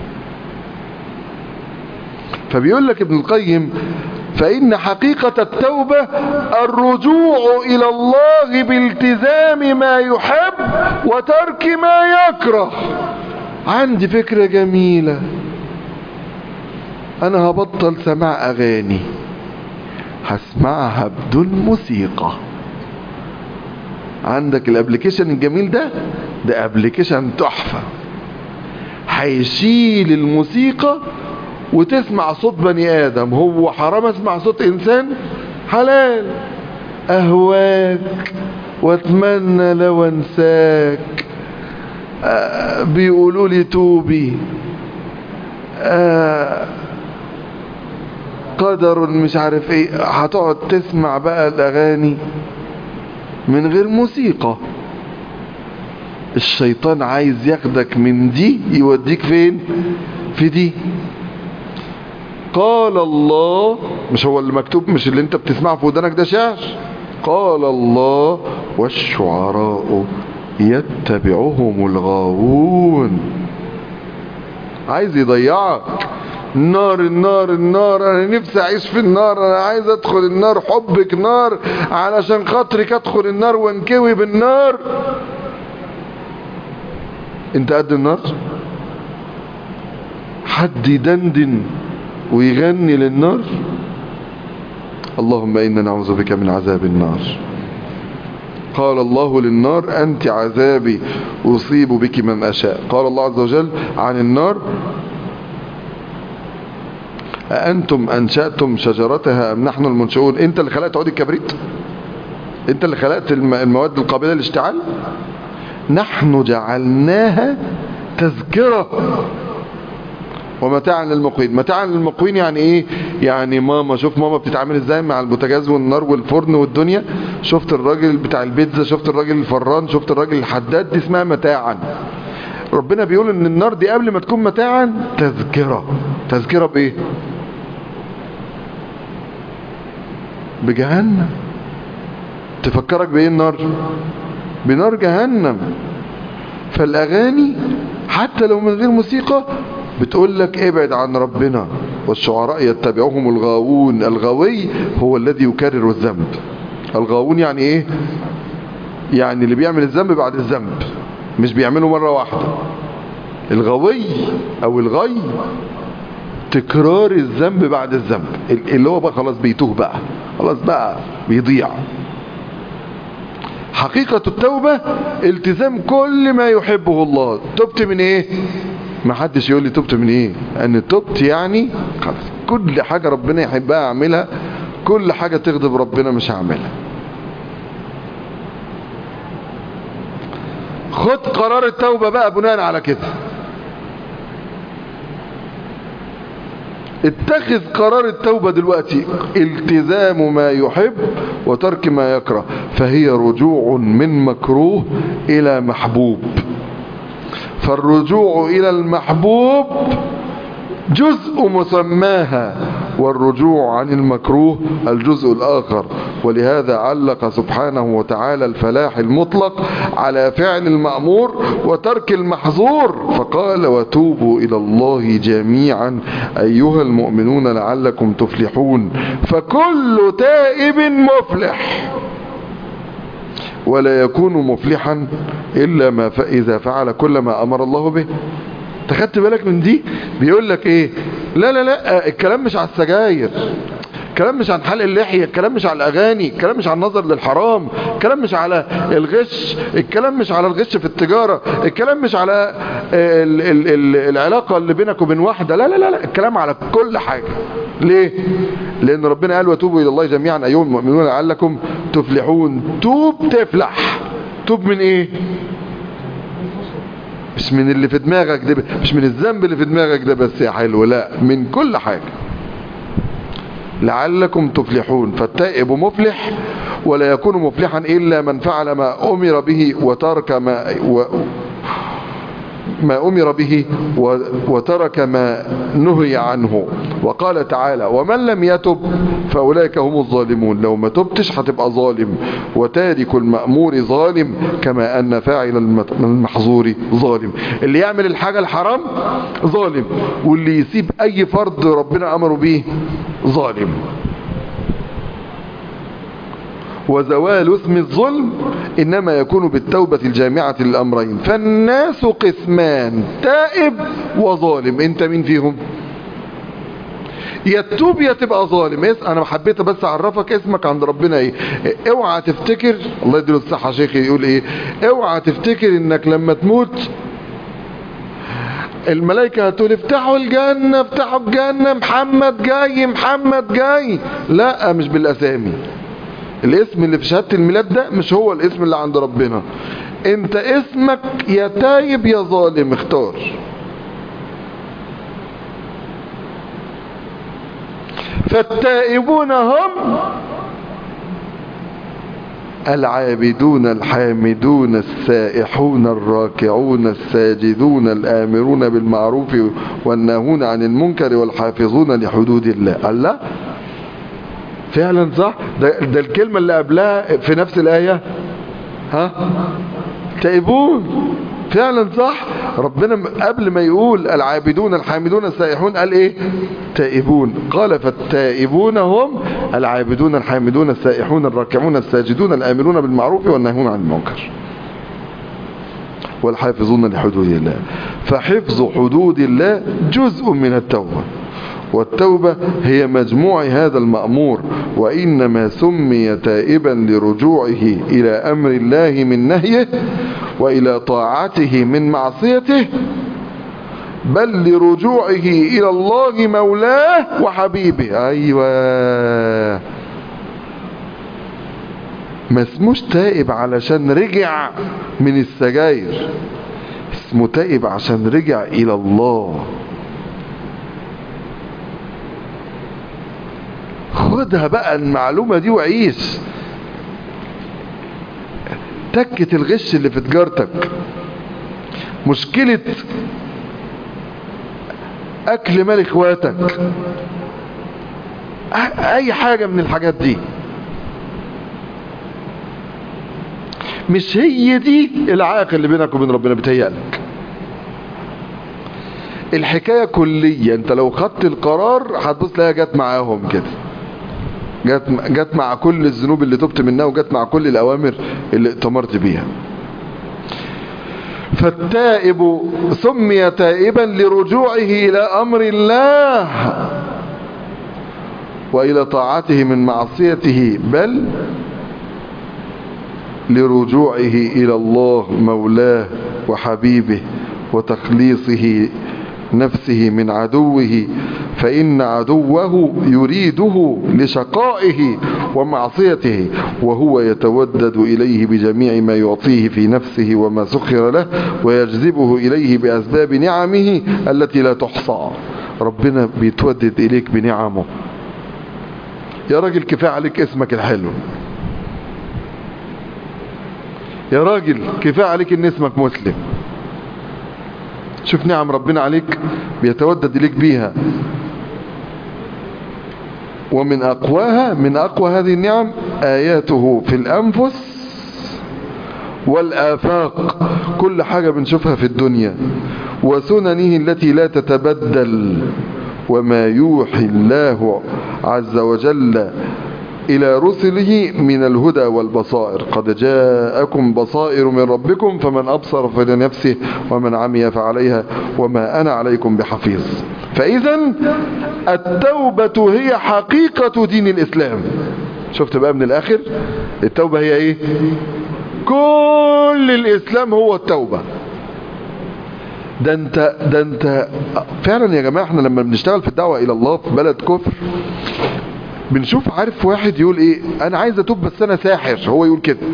فبيقول لك ابن القيم فإن حقيقة التوبة الرجوع إلى الله بالتزام ما يحب وترك ما يكره عندي فكرة جميلة أنا هبطل سماع أغاني هسمعها بدون موسيقى عندك الابليكيشن الجميل ده ده ابليكيشن تحفة هيشيل الموسيقى وتسمع صوت بني ادم هو حرام اسمع صوت انسان حلال اهواك واتمنى لو انساك آه بيقولوا لي توبي آه قدر مش عارف ايه هتقعد تسمع بقى الاغاني من غير موسيقى الشيطان عايز ياخدك من دي يوديك فين في دي قال الله مش هو اللي مكتوب مش اللي انت بتسمعه في ودانك ده شعر قال الله والشعراء يتبعهم الغاوون عايز يضيعك النار النار النار انا نفسي اعيش في النار انا عايز ادخل النار حبك نار علشان خاطرك ادخل النار وانكوي بالنار انت قد النار حد يدندن ويغني للنار اللهم إنا نعوذ بك من عذاب النار قال الله للنار أنت عذابي أصيب بك من أشاء قال الله عز وجل عن النار أأنتم أنشأتم شجرتها أم نحن المنشؤون أنت اللي خلقت عود الكبريت أنت اللي خلقت المواد القابلة للاشتعال نحن جعلناها تذكرة ومتاعا للمقوين متاعا للمقوين يعني ايه يعني ماما شوف ماما بتتعامل ازاي مع البوتاجاز والنار والفرن والدنيا شفت الراجل بتاع البيتزا شفت الراجل الفران شفت الراجل الحداد دي اسمها متاعا ربنا بيقول ان النار دي قبل ما تكون متاعا تذكرة تذكرة بايه بجهنم تفكرك بايه النار بنار جهنم فالاغاني حتى لو من غير موسيقى بتقول لك ابعد عن ربنا والشعراء يتبعهم الغاوون الغاوي هو الذي يكرر الذنب الغاوون يعني ايه يعني اللي بيعمل الذنب بعد الذنب مش بيعمله مرة واحدة الغوي او الغي تكرار الذنب بعد الذنب اللي هو بقى خلاص بيتوه بقى خلاص بقى بيضيع حقيقة التوبة التزام كل ما يحبه الله تبت من ايه ما حدش يقول لي تبت من ايه ان تبت يعني خلاص كل حاجة ربنا يحبها اعملها كل حاجة تغضب ربنا مش هعملها خد قرار التوبة بقى بناء على كده اتخذ قرار التوبة دلوقتي التزام ما يحب وترك ما يكره فهي رجوع من مكروه الى محبوب فالرجوع الى المحبوب جزء مسماها والرجوع عن المكروه الجزء الآخر ولهذا علق سبحانه وتعالى الفلاح المطلق على فعل المأمور وترك المحظور فقال وتوبوا إلى الله جميعا أيها المؤمنون لعلكم تفلحون فكل تائب مفلح ولا يكون مفلحا إلا ما إذا فعل كل ما أمر الله به تخدت بالك من دي بيقول لك ايه لا لا لا الكلام مش على السجاير الكلام مش عن حلق اللحية الكلام مش على الأغاني الكلام مش على النظر للحرام الكلام مش على الغش الكلام مش على الغش في التجارة الكلام مش على ال ال ال العلاقة اللي بينك وبين واحدة لا لا لا, لا. الكلام على كل حاجة ليه لأن ربنا قال وتوبوا إلى الله جميعا أيها المؤمنون لعلكم تفلحون توب تفلح توب من ايه مش من اللي في دماغك ده مش من الذنب اللي في دماغك ده بس يا حلو لا من كل حاجة لعلكم تفلحون فالتائب مفلح ولا يكون مفلحا إلا من فعل ما أمر به وترك ما و ما أمر به وترك ما نهي عنه وقال تعالى ومن لم يتب فأولئك هم الظالمون لو ما تبتش هتبقى ظالم وتارك المأمور ظالم كما أن فاعل المحظور ظالم اللي يعمل الحاجة الحرام ظالم واللي يسيب أي فرض ربنا أمره به ظالم وزوال اسم الظلم إنما يكون بالتوبة الجامعة للأمرين فالناس قسمان تائب وظالم انت مين فيهم يتوب يا تبقى ظالم انا حبيت بس اعرفك اسمك عند ربنا ايه اوعى تفتكر الله يديله الصحة شيخي يقول ايه اوعى تفتكر انك لما تموت الملائكة هتقول افتحوا الجنة افتحوا الجنة محمد جاي محمد جاي لا مش بالاسامي الاسم اللي في شهادة الميلاد ده مش هو الاسم اللي عند ربنا انت اسمك يا تايب يا ظالم اختار فالتائبون هم العابدون الحامدون السائحون الراكعون الساجدون الآمرون بالمعروف والناهون عن المنكر والحافظون لحدود الله الله فعلا صح ده, ده الكلمة اللي قبلها في نفس الآية ها تائبون فعلا صح ربنا قبل ما يقول العابدون الحامدون السائحون قال ايه تائبون قال فالتائبون هم العابدون الحامدون السائحون الراكعون الساجدون الآمرون بالمعروف والناهون عن المنكر والحافظون لحدود الله فحفظ حدود الله جزء من التوبة والتوبة هي مجموع هذا المأمور وإنما سمي تائبا لرجوعه إلى أمر الله من نهيه وإلى طاعته من معصيته بل لرجوعه إلى الله مولاه وحبيبه أيوة ما اسموش تائب علشان رجع من السجاير اسمه تائب عشان رجع إلى الله خدها بقى المعلومة دي وعيش تكة الغش اللي في تجارتك مشكلة اكل مال اخواتك اي حاجة من الحاجات دي مش هي دي العائق اللي بينك وبين ربنا بتهيألك الحكاية كلية انت لو خدت القرار هتبص تلاقيها جت معاهم كده جت جت مع كل الذنوب اللي تبت منها وجت مع كل الاوامر اللي اتمرت بيها فالتائب سمي تائبا لرجوعه الى امر الله والى طاعته من معصيته بل لرجوعه الى الله مولاه وحبيبه وتخليصه نفسه من عدوه فإن عدوه يريده لشقائه ومعصيته وهو يتودد إليه بجميع ما يعطيه في نفسه وما سخر له ويجذبه إليه بأسباب نعمه التي لا تحصى ربنا بيتودد إليك بنعمه يا راجل كفاية عليك اسمك الحلو يا راجل كفاية عليك ان اسمك مسلم شوف نعم ربنا عليك بيتودد إليك بيها ومن أقواها من أقوى هذه النعم آياته في الأنفس والآفاق كل حاجة بنشوفها في الدنيا وسننه التي لا تتبدل وما يوحي الله عز وجل إلى رسله من الهدى والبصائر قد جاءكم بصائر من ربكم فمن أبصر فلنفسه ومن عمي فعليها وما أنا عليكم بحفيظ فإذا التوبة هي حقيقة دين الإسلام شفت بقى من الآخر التوبة هي إيه كل الإسلام هو التوبة ده انت ده انت فعلا يا جماعة احنا لما بنشتغل في الدعوة الى الله في بلد كفر بنشوف عارف واحد يقول ايه انا عايز اتوب بس انا ساحر هو يقول كده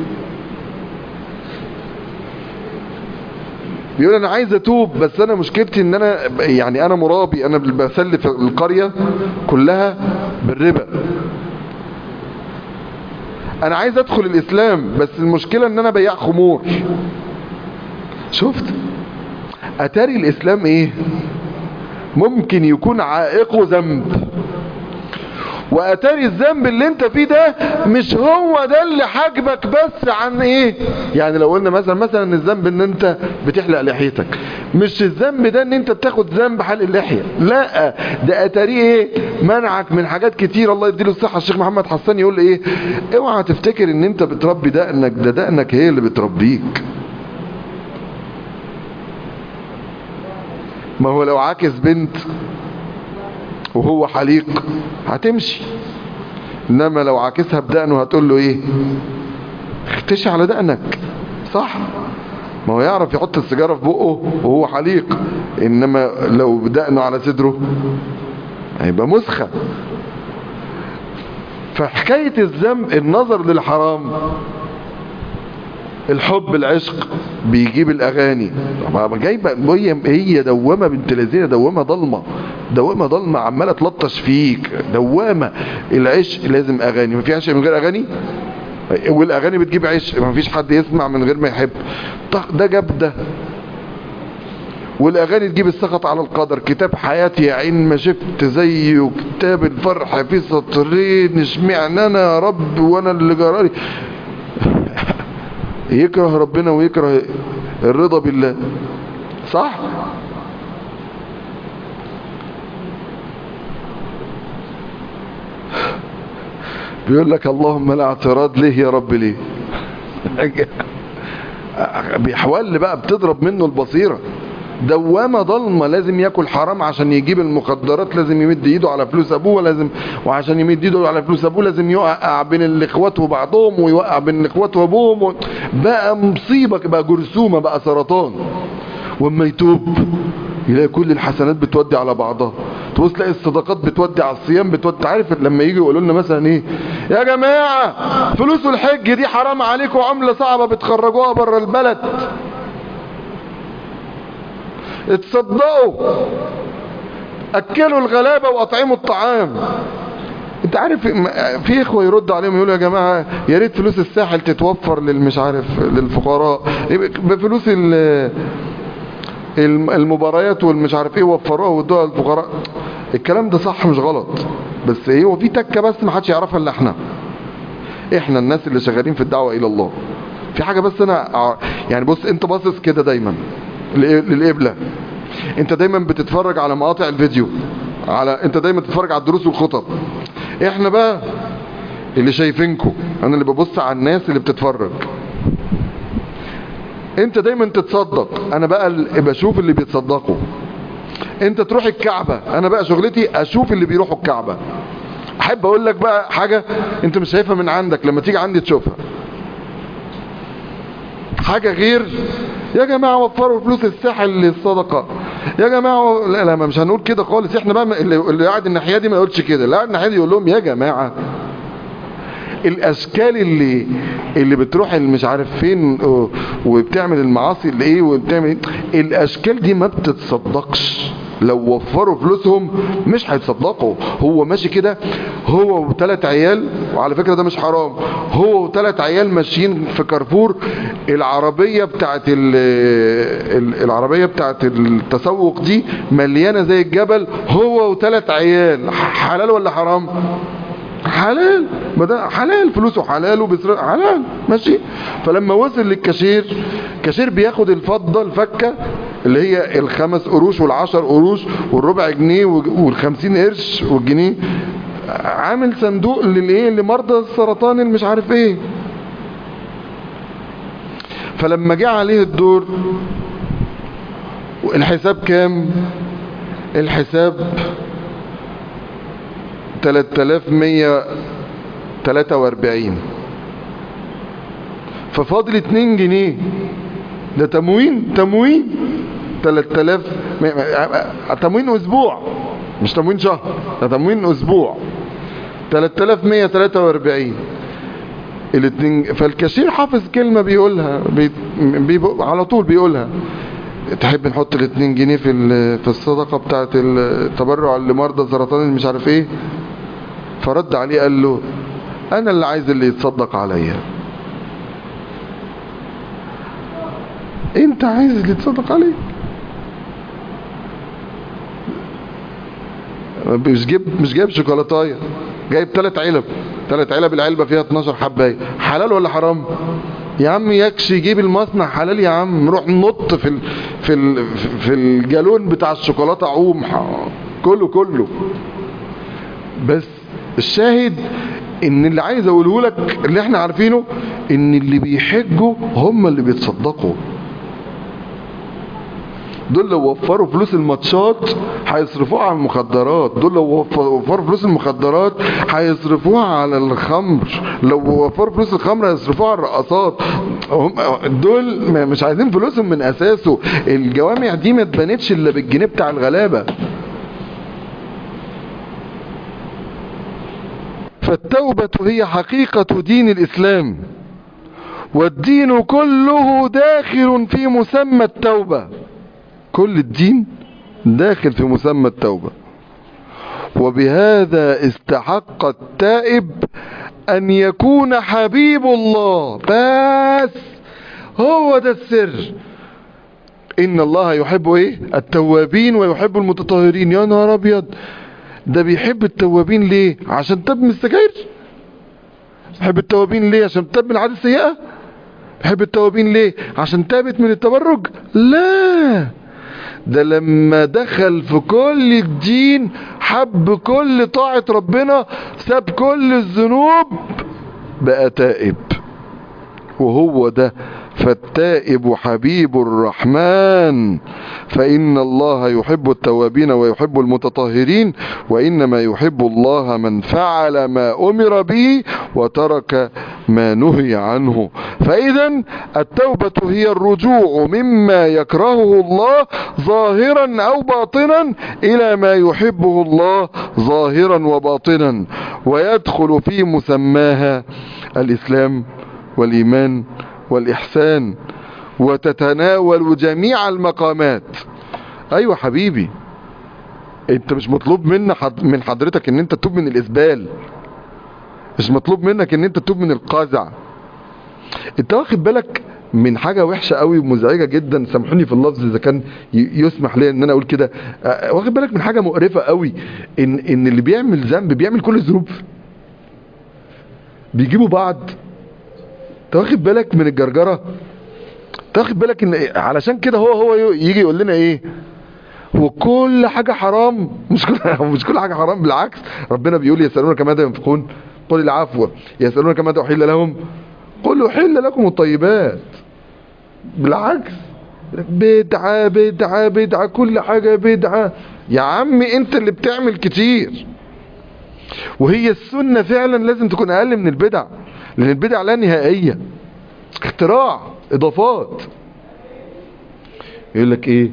بيقول انا عايز اتوب بس انا مشكلتي ان انا يعني انا مرابي انا بسلف القرية كلها بالربا انا عايز ادخل الاسلام بس المشكلة ان انا بياع خمور شفت اتاري الاسلام ايه ممكن يكون عائقه ذنب واتاري الذنب اللي انت فيه ده مش هو ده اللي حاجبك بس عن ايه يعني لو قلنا مثلا مثلا الذنب ان انت بتحلق لحيتك مش الذنب ده ان انت بتاخد ذنب حلق اللحية لا ده اتاري ايه منعك من حاجات كتير الله يديله الصحة الشيخ محمد حسان يقول ايه اوعى تفتكر ان انت بتربي دقنك ده دقنك هي اللي بتربيك ما هو لو عاكس بنت وهو حليق هتمشي انما لو عاكسها بدقنه هتقول له ايه اختشي على دقنك صح ما هو يعرف يحط السيجاره في بقه وهو حليق انما لو بدقنه على صدره هيبقى مسخه فحكايه الذنب النظر للحرام الحب العشق بيجيب الاغاني جايبه هي هي دوامه بنت لذينه دوامه ضلمه دوامه ضلمه عماله تلطش فيك دوامه العشق لازم اغاني ما في عشق من غير اغاني والاغاني بتجيب عشق ما فيش حد يسمع من غير ما يحب ده جاب ده والاغاني تجيب السخط على القدر كتاب حياتي يا عين ما شفت زيه كتاب الفرح في سطرين اشمعنى انا يا رب وانا اللي جرالي يكره ربنا ويكره الرضا بالله صح بيقول لك اللهم لا اعتراض ليه يا رب ليه بيحول بقى بتضرب منه البصيرة دوامة ضلمة لازم ياكل حرام عشان يجيب المخدرات لازم يمد ايده على فلوس ابوه لازم وعشان يمد ايده على فلوس ابوه لازم يوقع بين الاخوات وبعضهم ويوقع بين الاخوات وابوهم و... بقى مصيبة بقى جرثومة بقى سرطان واما يتوب يلاقي كل الحسنات بتودي على بعضها تبص تلاقي الصدقات بتودي على الصيام بتودي عارف لما يجي يقولوا لنا مثلا ايه يا جماعة فلوس الحج دي حرام عليكم عملة صعبة بتخرجوها بره البلد اتصدقوا اكلوا الغلابة واطعموا الطعام انت عارف في اخوة يردوا عليهم يقولوا يا جماعة يا ريت فلوس الساحل تتوفر للمش عارف للفقراء بفلوس المباريات والمش عارف ايه وفروها وادوها للفقراء الكلام ده صح مش غلط بس ايه هو في تكه بس ما حدش يعرفها الا احنا احنا الناس اللي شغالين في الدعوه الى الله في حاجه بس انا يعني بص انت باصص كده دايما للقبله انت دايما بتتفرج على مقاطع الفيديو على انت دايما تتفرج على الدروس والخطب احنا بقى اللي شايفينكم انا اللي ببص على الناس اللي بتتفرج انت دايما تتصدق انا بقى اللي بشوف اللي بيتصدقوا انت تروح الكعبة انا بقى شغلتي اشوف اللي بيروحوا الكعبة احب اقول لك بقى حاجة انت مش شايفها من عندك لما تيجي عندي تشوفها حاجة غير يا جماعة وفروا فلوس الساحل للصدقة يا جماعة لا لا مش هنقول كده خالص احنا بقى اللي قاعد الناحية دي ما يقولش كده اللي قاعد الناحية دي يقول لهم يا جماعة الاشكال اللي اللي بتروح اللي مش عارف فين وبتعمل المعاصي اللي ايه وبتعمل ايه الاشكال دي ما بتتصدقش لو وفروا فلوسهم مش هيتصدقوا هو ماشي كده هو وثلاث عيال وعلى فكرة ده مش حرام هو وثلاث عيال ماشيين في كارفور العربية بتاعت العربية بتاعت التسوق دي مليانة زي الجبل هو وثلاث عيال حلال ولا حرام حلال ما ده حلال فلوسه حلال وبيصرف حلال ماشي فلما وصل للكاشير كاشير بياخد الفضة الفكة اللي هي الخمس قروش والعشر قروش والربع جنيه والخمسين قرش والجنيه عامل صندوق للايه لمرضى السرطان اللي مش عارف ايه فلما جه عليه الدور الحساب كام الحساب 3143 ففاضل 2 جنيه ده تموين تموين 3000 م- م- تموين اسبوع مش تموين شهر ده تموين اسبوع 3143 الاتنين فالكاشير حافظ كلمة بيقولها بي بي على طول بيقولها تحب نحط الاتنين جنيه في ال- في الصدقة بتاعت التبرع لمرضى سرطان اللي مش عارف ايه فرد عليه قال له انا اللي عايز اللي يتصدق عليا انت عايز اللي يتصدق عليك مش جايب مش جايب شوكولاتايه جايب ثلاث علب ثلاث علب العلبه فيها 12 حبايه حلال ولا حرام يا عم يكشي يجيب المصنع حلال يا عم نروح ننط في ال في ال في الجالون بتاع الشوكولاته عوم ح- كله كله بس الشاهد ان اللي عايز اقوله لك اللي احنا عارفينه ان اللي بيحجوا هم اللي بيتصدقوا دول لو وفروا فلوس الماتشات هيصرفوها على المخدرات دول لو وف- وفروا فلوس المخدرات هيصرفوها على الخمر لو وفروا فلوس الخمر هيصرفوها على الرقصات هم دول ما- مش عايزين فلوسهم من اساسه الجوامع دي ما اتبنتش الا بالجنيه بتاع الغلابه فالتوبة هي حقيقة دين الإسلام والدين كله داخل في مسمى التوبة كل الدين داخل في مسمى التوبة وبهذا استحق التائب أن يكون حبيب الله بس هو ده السر إن الله يحب إيه التوابين ويحب المتطهرين يا نهار أبيض ده بيحب التوابين ليه عشان تاب من السجاير بيحب التوابين ليه عشان تاب من العادة السيئة بيحب التوابين ليه عشان تابت من التبرج لا ده لما دخل في كل الدين حب كل طاعة ربنا ساب كل الذنوب بقى تائب وهو ده فالتائب حبيب الرحمن فإن الله يحب التوابين ويحب المتطهرين وإنما يحب الله من فعل ما أمر به وترك ما نهي عنه فإذا التوبة هي الرجوع مما يكرهه الله ظاهرا أو باطنا إلى ما يحبه الله ظاهرا وباطنا ويدخل في مسماها الإسلام والإيمان والإحسان وتتناول جميع المقامات أيوة حبيبي انت مش مطلوب من حد من حضرتك ان انت تتوب من الاسبال مش مطلوب منك ان انت تتوب من القزع انت واخد بالك من حاجة وحشة قوي ومزعجة جدا سامحوني في اللفظ اذا كان ي- يسمح لي ان انا اقول كده اه، واخد بالك من حاجة مقرفة قوي ان ان اللي بيعمل ذنب بيعمل كل الذنوب بيجيبوا بعض انت واخد بالك من الجرجرة انت واخد بالك ان علشان كده هو هو يجي يقول لنا ايه وكل حاجة حرام مش كل مش كل حاجة حرام بالعكس ربنا بيقول يسألونك ماذا ينفقون قل العفو يسألونك ماذا أحل لهم قل أحل لكم الطيبات بالعكس بدعة بدعة بدعة كل حاجة بدعة يا عم انت اللي بتعمل كتير وهي السنة فعلا لازم تكون اقل من البدع لان البدع لا نهائية اختراع اضافات يقول لك ايه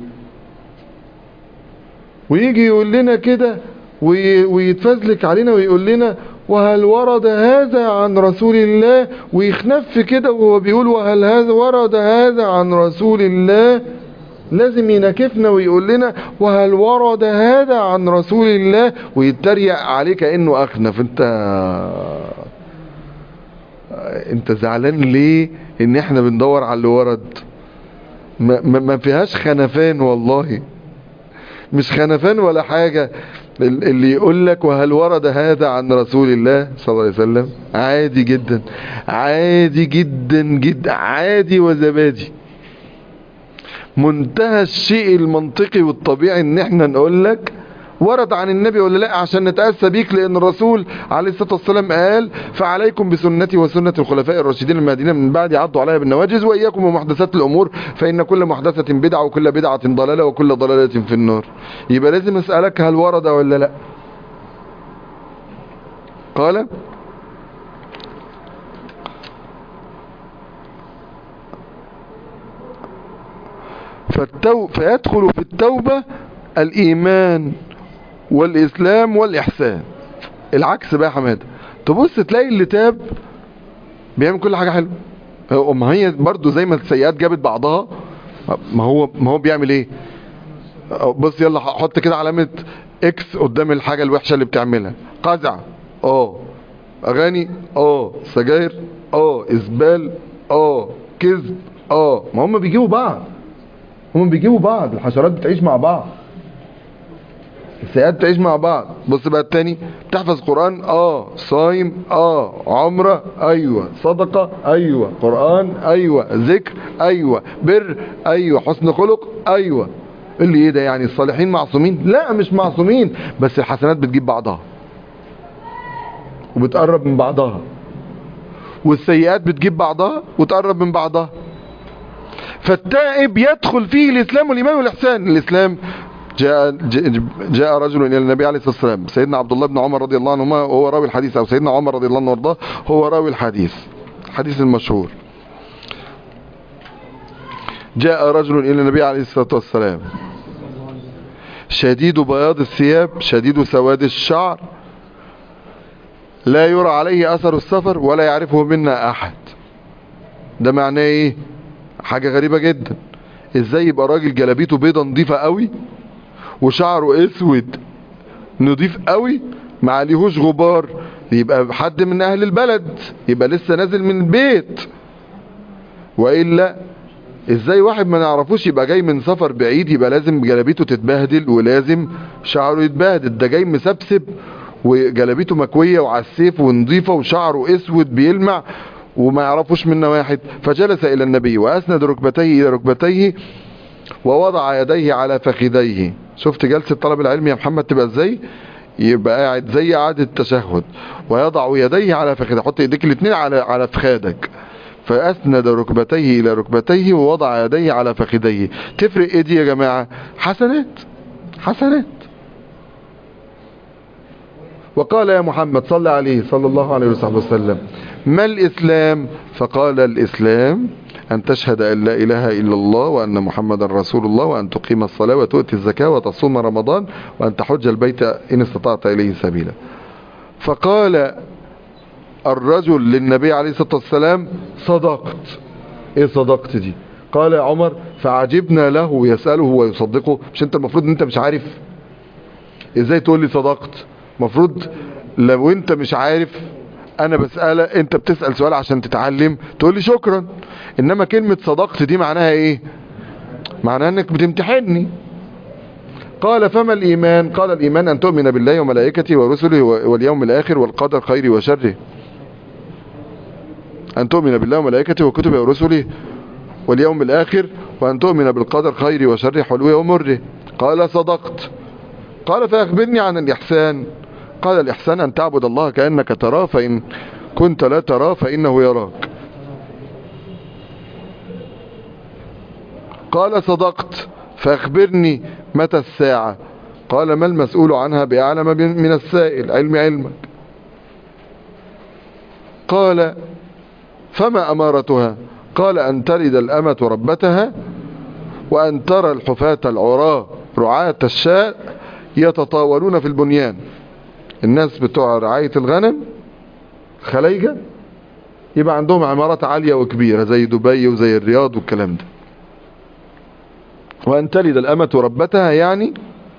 ويجي يقول لنا كده وي- ويتفزلك علينا ويقول لنا وهل ورد هذا عن رسول الله ويخنف كده وهو بيقول وهل هذا ورد هذا عن رسول الله لازم ينكفنا ويقول لنا وهل ورد هذا عن رسول الله ويتريق عليه كأنه أخنف انت انت زعلان ليه ان احنا بندور على اللي ورد ما, ما ما فيهاش خنفان والله مش خنفان ولا حاجة ال- اللي يقول لك وهل ورد هذا عن رسول الله صلى الله عليه وسلم عادي جدا عادي جدا جدا عادي وزبادي منتهى الشيء المنطقي والطبيعي ان احنا نقول لك ورد عن النبي ولا لا عشان نتأسى بيك لان الرسول عليه الصلاة والسلام قال فعليكم بسنتي وسنة الخلفاء الراشدين المهديين من بعد عضوا عليها بالنواجز واياكم ومحدثات الامور فان كل محدثة بدعة وكل بدعة ضلالة وكل ضلالة في النار يبقى لازم اسألك هل ورد ولا لا قال فالتو فيدخل في التوبة الإيمان والإسلام والإحسان العكس بقى يا حماده تبص تلاقي اللي تاب بيعمل كل حاجة حلوة هو- ما هي برضو زي ما السيئات جابت بعضها ما هو ما هو بيعمل ايه بص يلا حط كده علامة اكس قدام الحاجة الوحشة اللي بتعملها قزع اه اغاني اه سجاير اه اسبال اه كذب اه ما هم بيجيبوا بعض هم بيجيبوا بعض الحشرات بتعيش مع بعض السيئات بتعيش مع بعض بص بقى التاني بتحفظ قرآن اه صايم اه عمرة ايوه صدقة ايوه قرآن ايوه ذكر ايوه بر ايوه حسن خلق ايوه اللي ايه ده يعني الصالحين معصومين لا مش معصومين بس الحسنات بتجيب بعضها وبتقرب من بعضها والسيئات بتجيب بعضها وتقرب من بعضها فالتائب يدخل فيه الإسلام والإيمان والإحسان الإسلام جاء, جاء, جاء رجل إلى النبي عليه الصلاة والسلام سيدنا عبد الله بن عمر رضي الله عنهما هو راوي الحديث أو سيدنا عمر رضي الله عنه وارضاه هو راوي الحديث الحديث المشهور جاء رجل إلى النبي عليه الصلاة والسلام شديد بياض الثياب شديد سواد الشعر لا يرى عليه أثر السفر ولا يعرفه منا أحد ده معناه ايه حاجة غريبة جدا ازاي يبقى راجل جلابيته بيضة نظيفة قوي وشعره اسود نظيف قوي ما عليهوش غبار يبقى حد من اهل البلد يبقى لسه نازل من البيت وإلا ازاي واحد ما نعرفوش يبقى جاي من سفر بعيد يبقى لازم جلابيته تتبهدل ولازم شعره يتبهدل ده جاي مسبسب وجلابيته مكوية وعلى السيف ونظيفة وشعره اسود بيلمع وما يعرفوش منا واحد فجلس الى النبي واسند ركبتيه الى ركبتيه ووضع يديه على فخذيه شفت جلسة طلب العلم يا محمد تبقى ازاي يبقى قاعد زي عادة التشهد ويضع يديه على فخذيه حط ايديك الاثنين على على فخادك فاسند ركبتيه الى ركبتيه ووضع يديه على فخذيه تفرق ايه دي يا جماعة حسنات حسنات وقال يا محمد صلى عليه صلى الله عليه وصحبه وسلم ما الإسلام فقال الإسلام أن تشهد أن لا إله إلا الله وأن محمد رسول الله وأن تقيم الصلاة وتؤتي الزكاة وتصوم رمضان وأن تحج البيت إن استطعت إليه سبيلا فقال الرجل للنبي عليه الصلاة والسلام صدقت ايه صدقت دي قال يا عمر فعجبنا له يسأله ويصدقه مش انت المفروض ان انت مش عارف ازاي تقول لي صدقت مفروض لو انت مش عارف انا بسأله انت بتسأل سؤال عشان تتعلم تقول لي شكرا انما كلمة صدقت دي معناها ايه معناها انك بتمتحني قال فما الايمان قال الايمان ان تؤمن بالله وملائكته ورسله واليوم الاخر والقدر خيره وشره ان تؤمن بالله وملائكته وكتبه ورسله واليوم الاخر وان تؤمن بالقدر خيره وشره حلوه ومره قال صدقت قال فأخبرني عن الإحسان قال الإحسان أن تعبد الله كأنك تراه فإن كنت لا تراه فإنه يراك قال صدقت فأخبرني متى الساعة قال ما المسؤول عنها بأعلم من السائل علم علمك قال فما أمارتها قال أن تلد الأمة ربتها وأن ترى الحفاة العراة رعاة الشاء يتطاولون في البنيان الناس بتوع رعاية الغنم خلايجة يبقى عندهم عمارات عالية وكبيرة زي دبي وزي الرياض والكلام ده وأن تلد الأمة ربتها يعني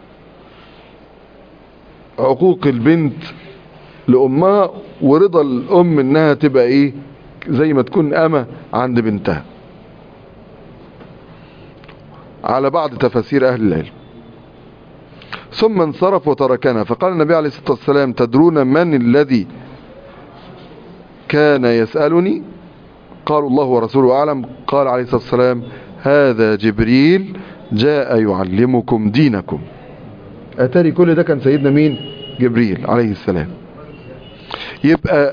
عقوق البنت لأمها ورضا الأم إنها تبقى إيه زي ما تكون أمة عند بنتها على بعض تفاسير أهل العلم ثم انصرف وتركنا فقال النبي عليه الصلاة والسلام تدرون من الذي كان يسألني قالوا الله ورسوله أعلم قال عليه الصلاة والسلام هذا جبريل جاء يعلمكم دينكم أتاري كل ده كان سيدنا مين جبريل عليه السلام يبقى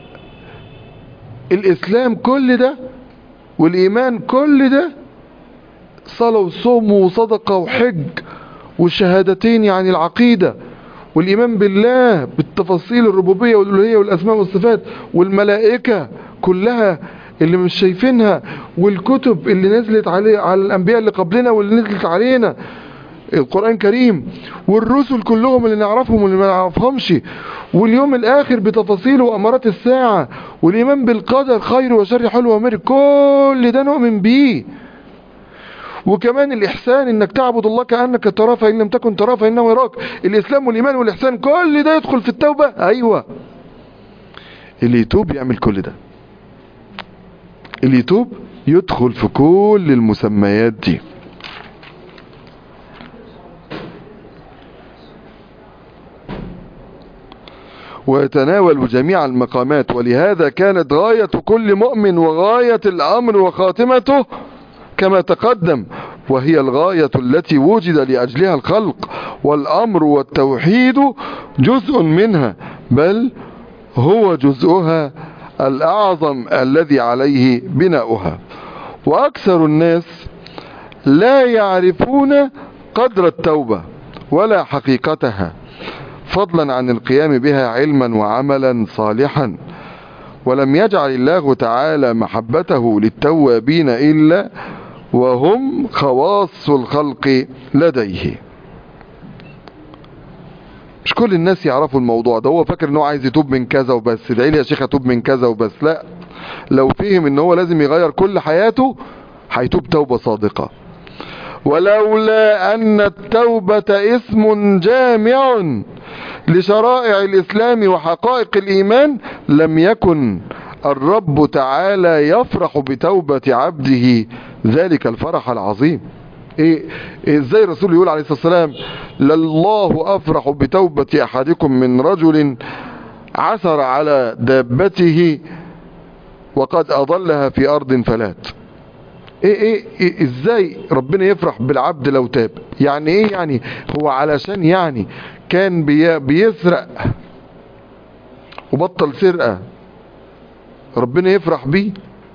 الإسلام كل ده والإيمان كل ده صلاة وصوم وصدقة وحج والشهادتين يعني العقيدة والإيمان بالله بالتفاصيل الربوبية والألوهية والأسماء والصفات والملائكة كلها اللي مش شايفينها والكتب اللي نزلت علي على الأنبياء اللي قبلنا واللي نزلت علينا القرآن الكريم والرسل كلهم اللي نعرفهم واللي ما نعرفهمش واليوم الآخر بتفاصيله وأمارات الساعة والإيمان بالقدر خير وشر حلو ومر كل ده نؤمن بيه وكمان الإحسان إنك تعبد الله كأنك تراه فإن لم تكن تراه فإنه يراك الإسلام والإيمان والإحسان كل ده يدخل في التوبة أيوة اللي يتوب يعمل كل ده اللي يتوب يدخل في كل المسميات دي ويتناول جميع المقامات ولهذا كانت غاية كل مؤمن وغاية الأمر وخاتمته كما تقدم وهي الغاية التي وجد لأجلها الخلق والأمر والتوحيد جزء منها بل هو جزءها الأعظم الذي عليه بناؤها وأكثر الناس لا يعرفون قدر التوبة ولا حقيقتها فضلا عن القيام بها علما وعملا صالحا ولم يجعل الله تعالى محبته للتوابين إلا وهم خواص الخلق لديه مش كل الناس يعرفوا الموضوع ده هو فاكر ان هو عايز يتوب من كذا وبس ادعي لي يا شيخ اتوب من كذا وبس لا لو فهم ان هو لازم يغير كل حياته هيتوب توبة صادقة ولولا ان التوبة اسم جامع لشرائع الاسلام وحقائق الايمان لم يكن الرب تعالى يفرح بتوبة عبده ذلك الفرح العظيم ايه إيه ازاي الرسول يقول عليه الصلاة والسلام لله افرح بتوبة احدكم من رجل عثر على دابته وقد اضلها في ارض فلات إيه, ايه ايه ازاي ربنا يفرح بالعبد لو تاب يعني ايه يعني هو علشان يعني كان بي بيسرق وبطل سرقة ربنا يفرح بيه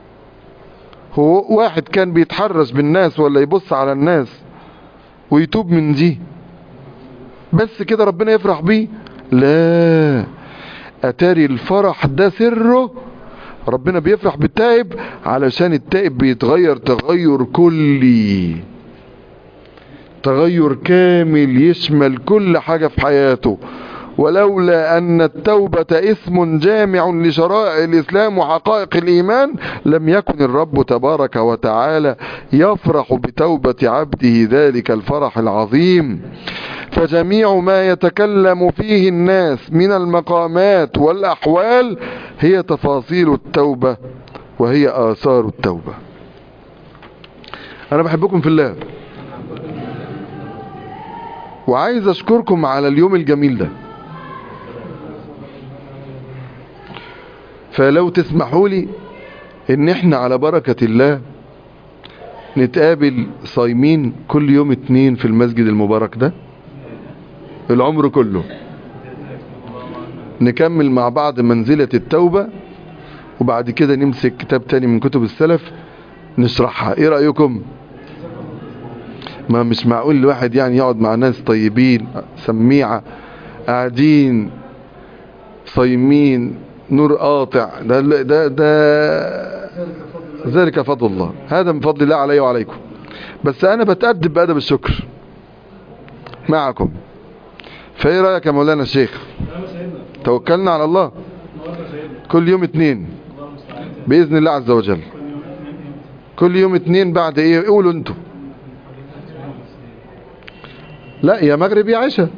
هو واحد كان بيتحرش بالناس ولا يبص على الناس ويتوب من دي بس كده ربنا يفرح بيه لا اتاري الفرح ده سره ربنا بيفرح بالتائب علشان التائب بيتغير تغير كلي تغير كامل يشمل كل حاجة في حياته ولولا أن التوبة اسم جامع لشرائع الإسلام وحقائق الإيمان لم يكن الرب تبارك وتعالى يفرح بتوبة عبده ذلك الفرح العظيم فجميع ما يتكلم فيه الناس من المقامات والأحوال هي تفاصيل التوبة وهي آثار التوبة أنا بحبكم في الله وعايز أشكركم على اليوم الجميل ده فلو تسمحوا لي ان احنا على بركة الله نتقابل صايمين كل يوم اتنين في المسجد المبارك ده العمر كله نكمل مع بعض منزلة التوبة وبعد كده نمسك كتاب تاني من كتب السلف نشرحها ايه رأيكم ما مش معقول الواحد يعني يقعد مع ناس طيبين سميعة قاعدين صايمين نور قاطع ده ده ده ذلك فضل الله هذا من فضل الله علي وعليكم بس انا بتأدب بأدب الشكر معكم فايه رأيك يا مولانا الشيخ توكلنا على الله كل يوم اتنين بإذن الله عز وجل كل يوم اتنين بعد ايه قولوا انتوا لا يا مغرب يا عشاء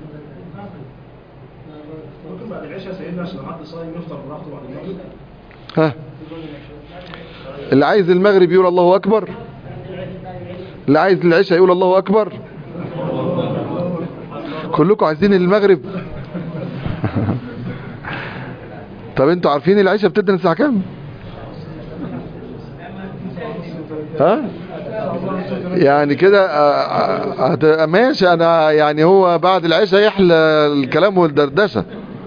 ممكن بعد العشاء سيدنا عشان حد صايم يفطر براحته بعد المغرب ها اللي عايز المغرب يقول الله اكبر اللي عايز العشاء يقول الله اكبر كلكم عايزين المغرب طب انتوا عارفين العشاء بتبدأ الساعة كام ها يعني كده آه، آه، ماشي انا يعني هو بعد العشاء يحلى الكلام والدردشة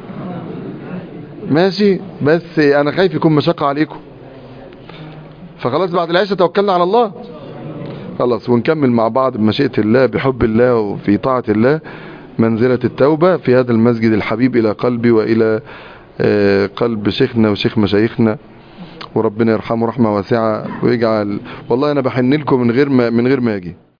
ماشي بس انا خايف يكون مشقة عليكم فخلاص بعد العشاء توكلنا على الله خلاص ونكمل مع بعض بمشيئة الله بحب الله وفي طاعة الله منزلة التوبة في هذا المسجد الحبيب إلى قلبي وإلى آه، قلب شيخنا وشيخ مشايخنا وربنا يرحمه رحمة واسعة ويجعل والله أنا بحن لكم من غير ما من غير ما أجي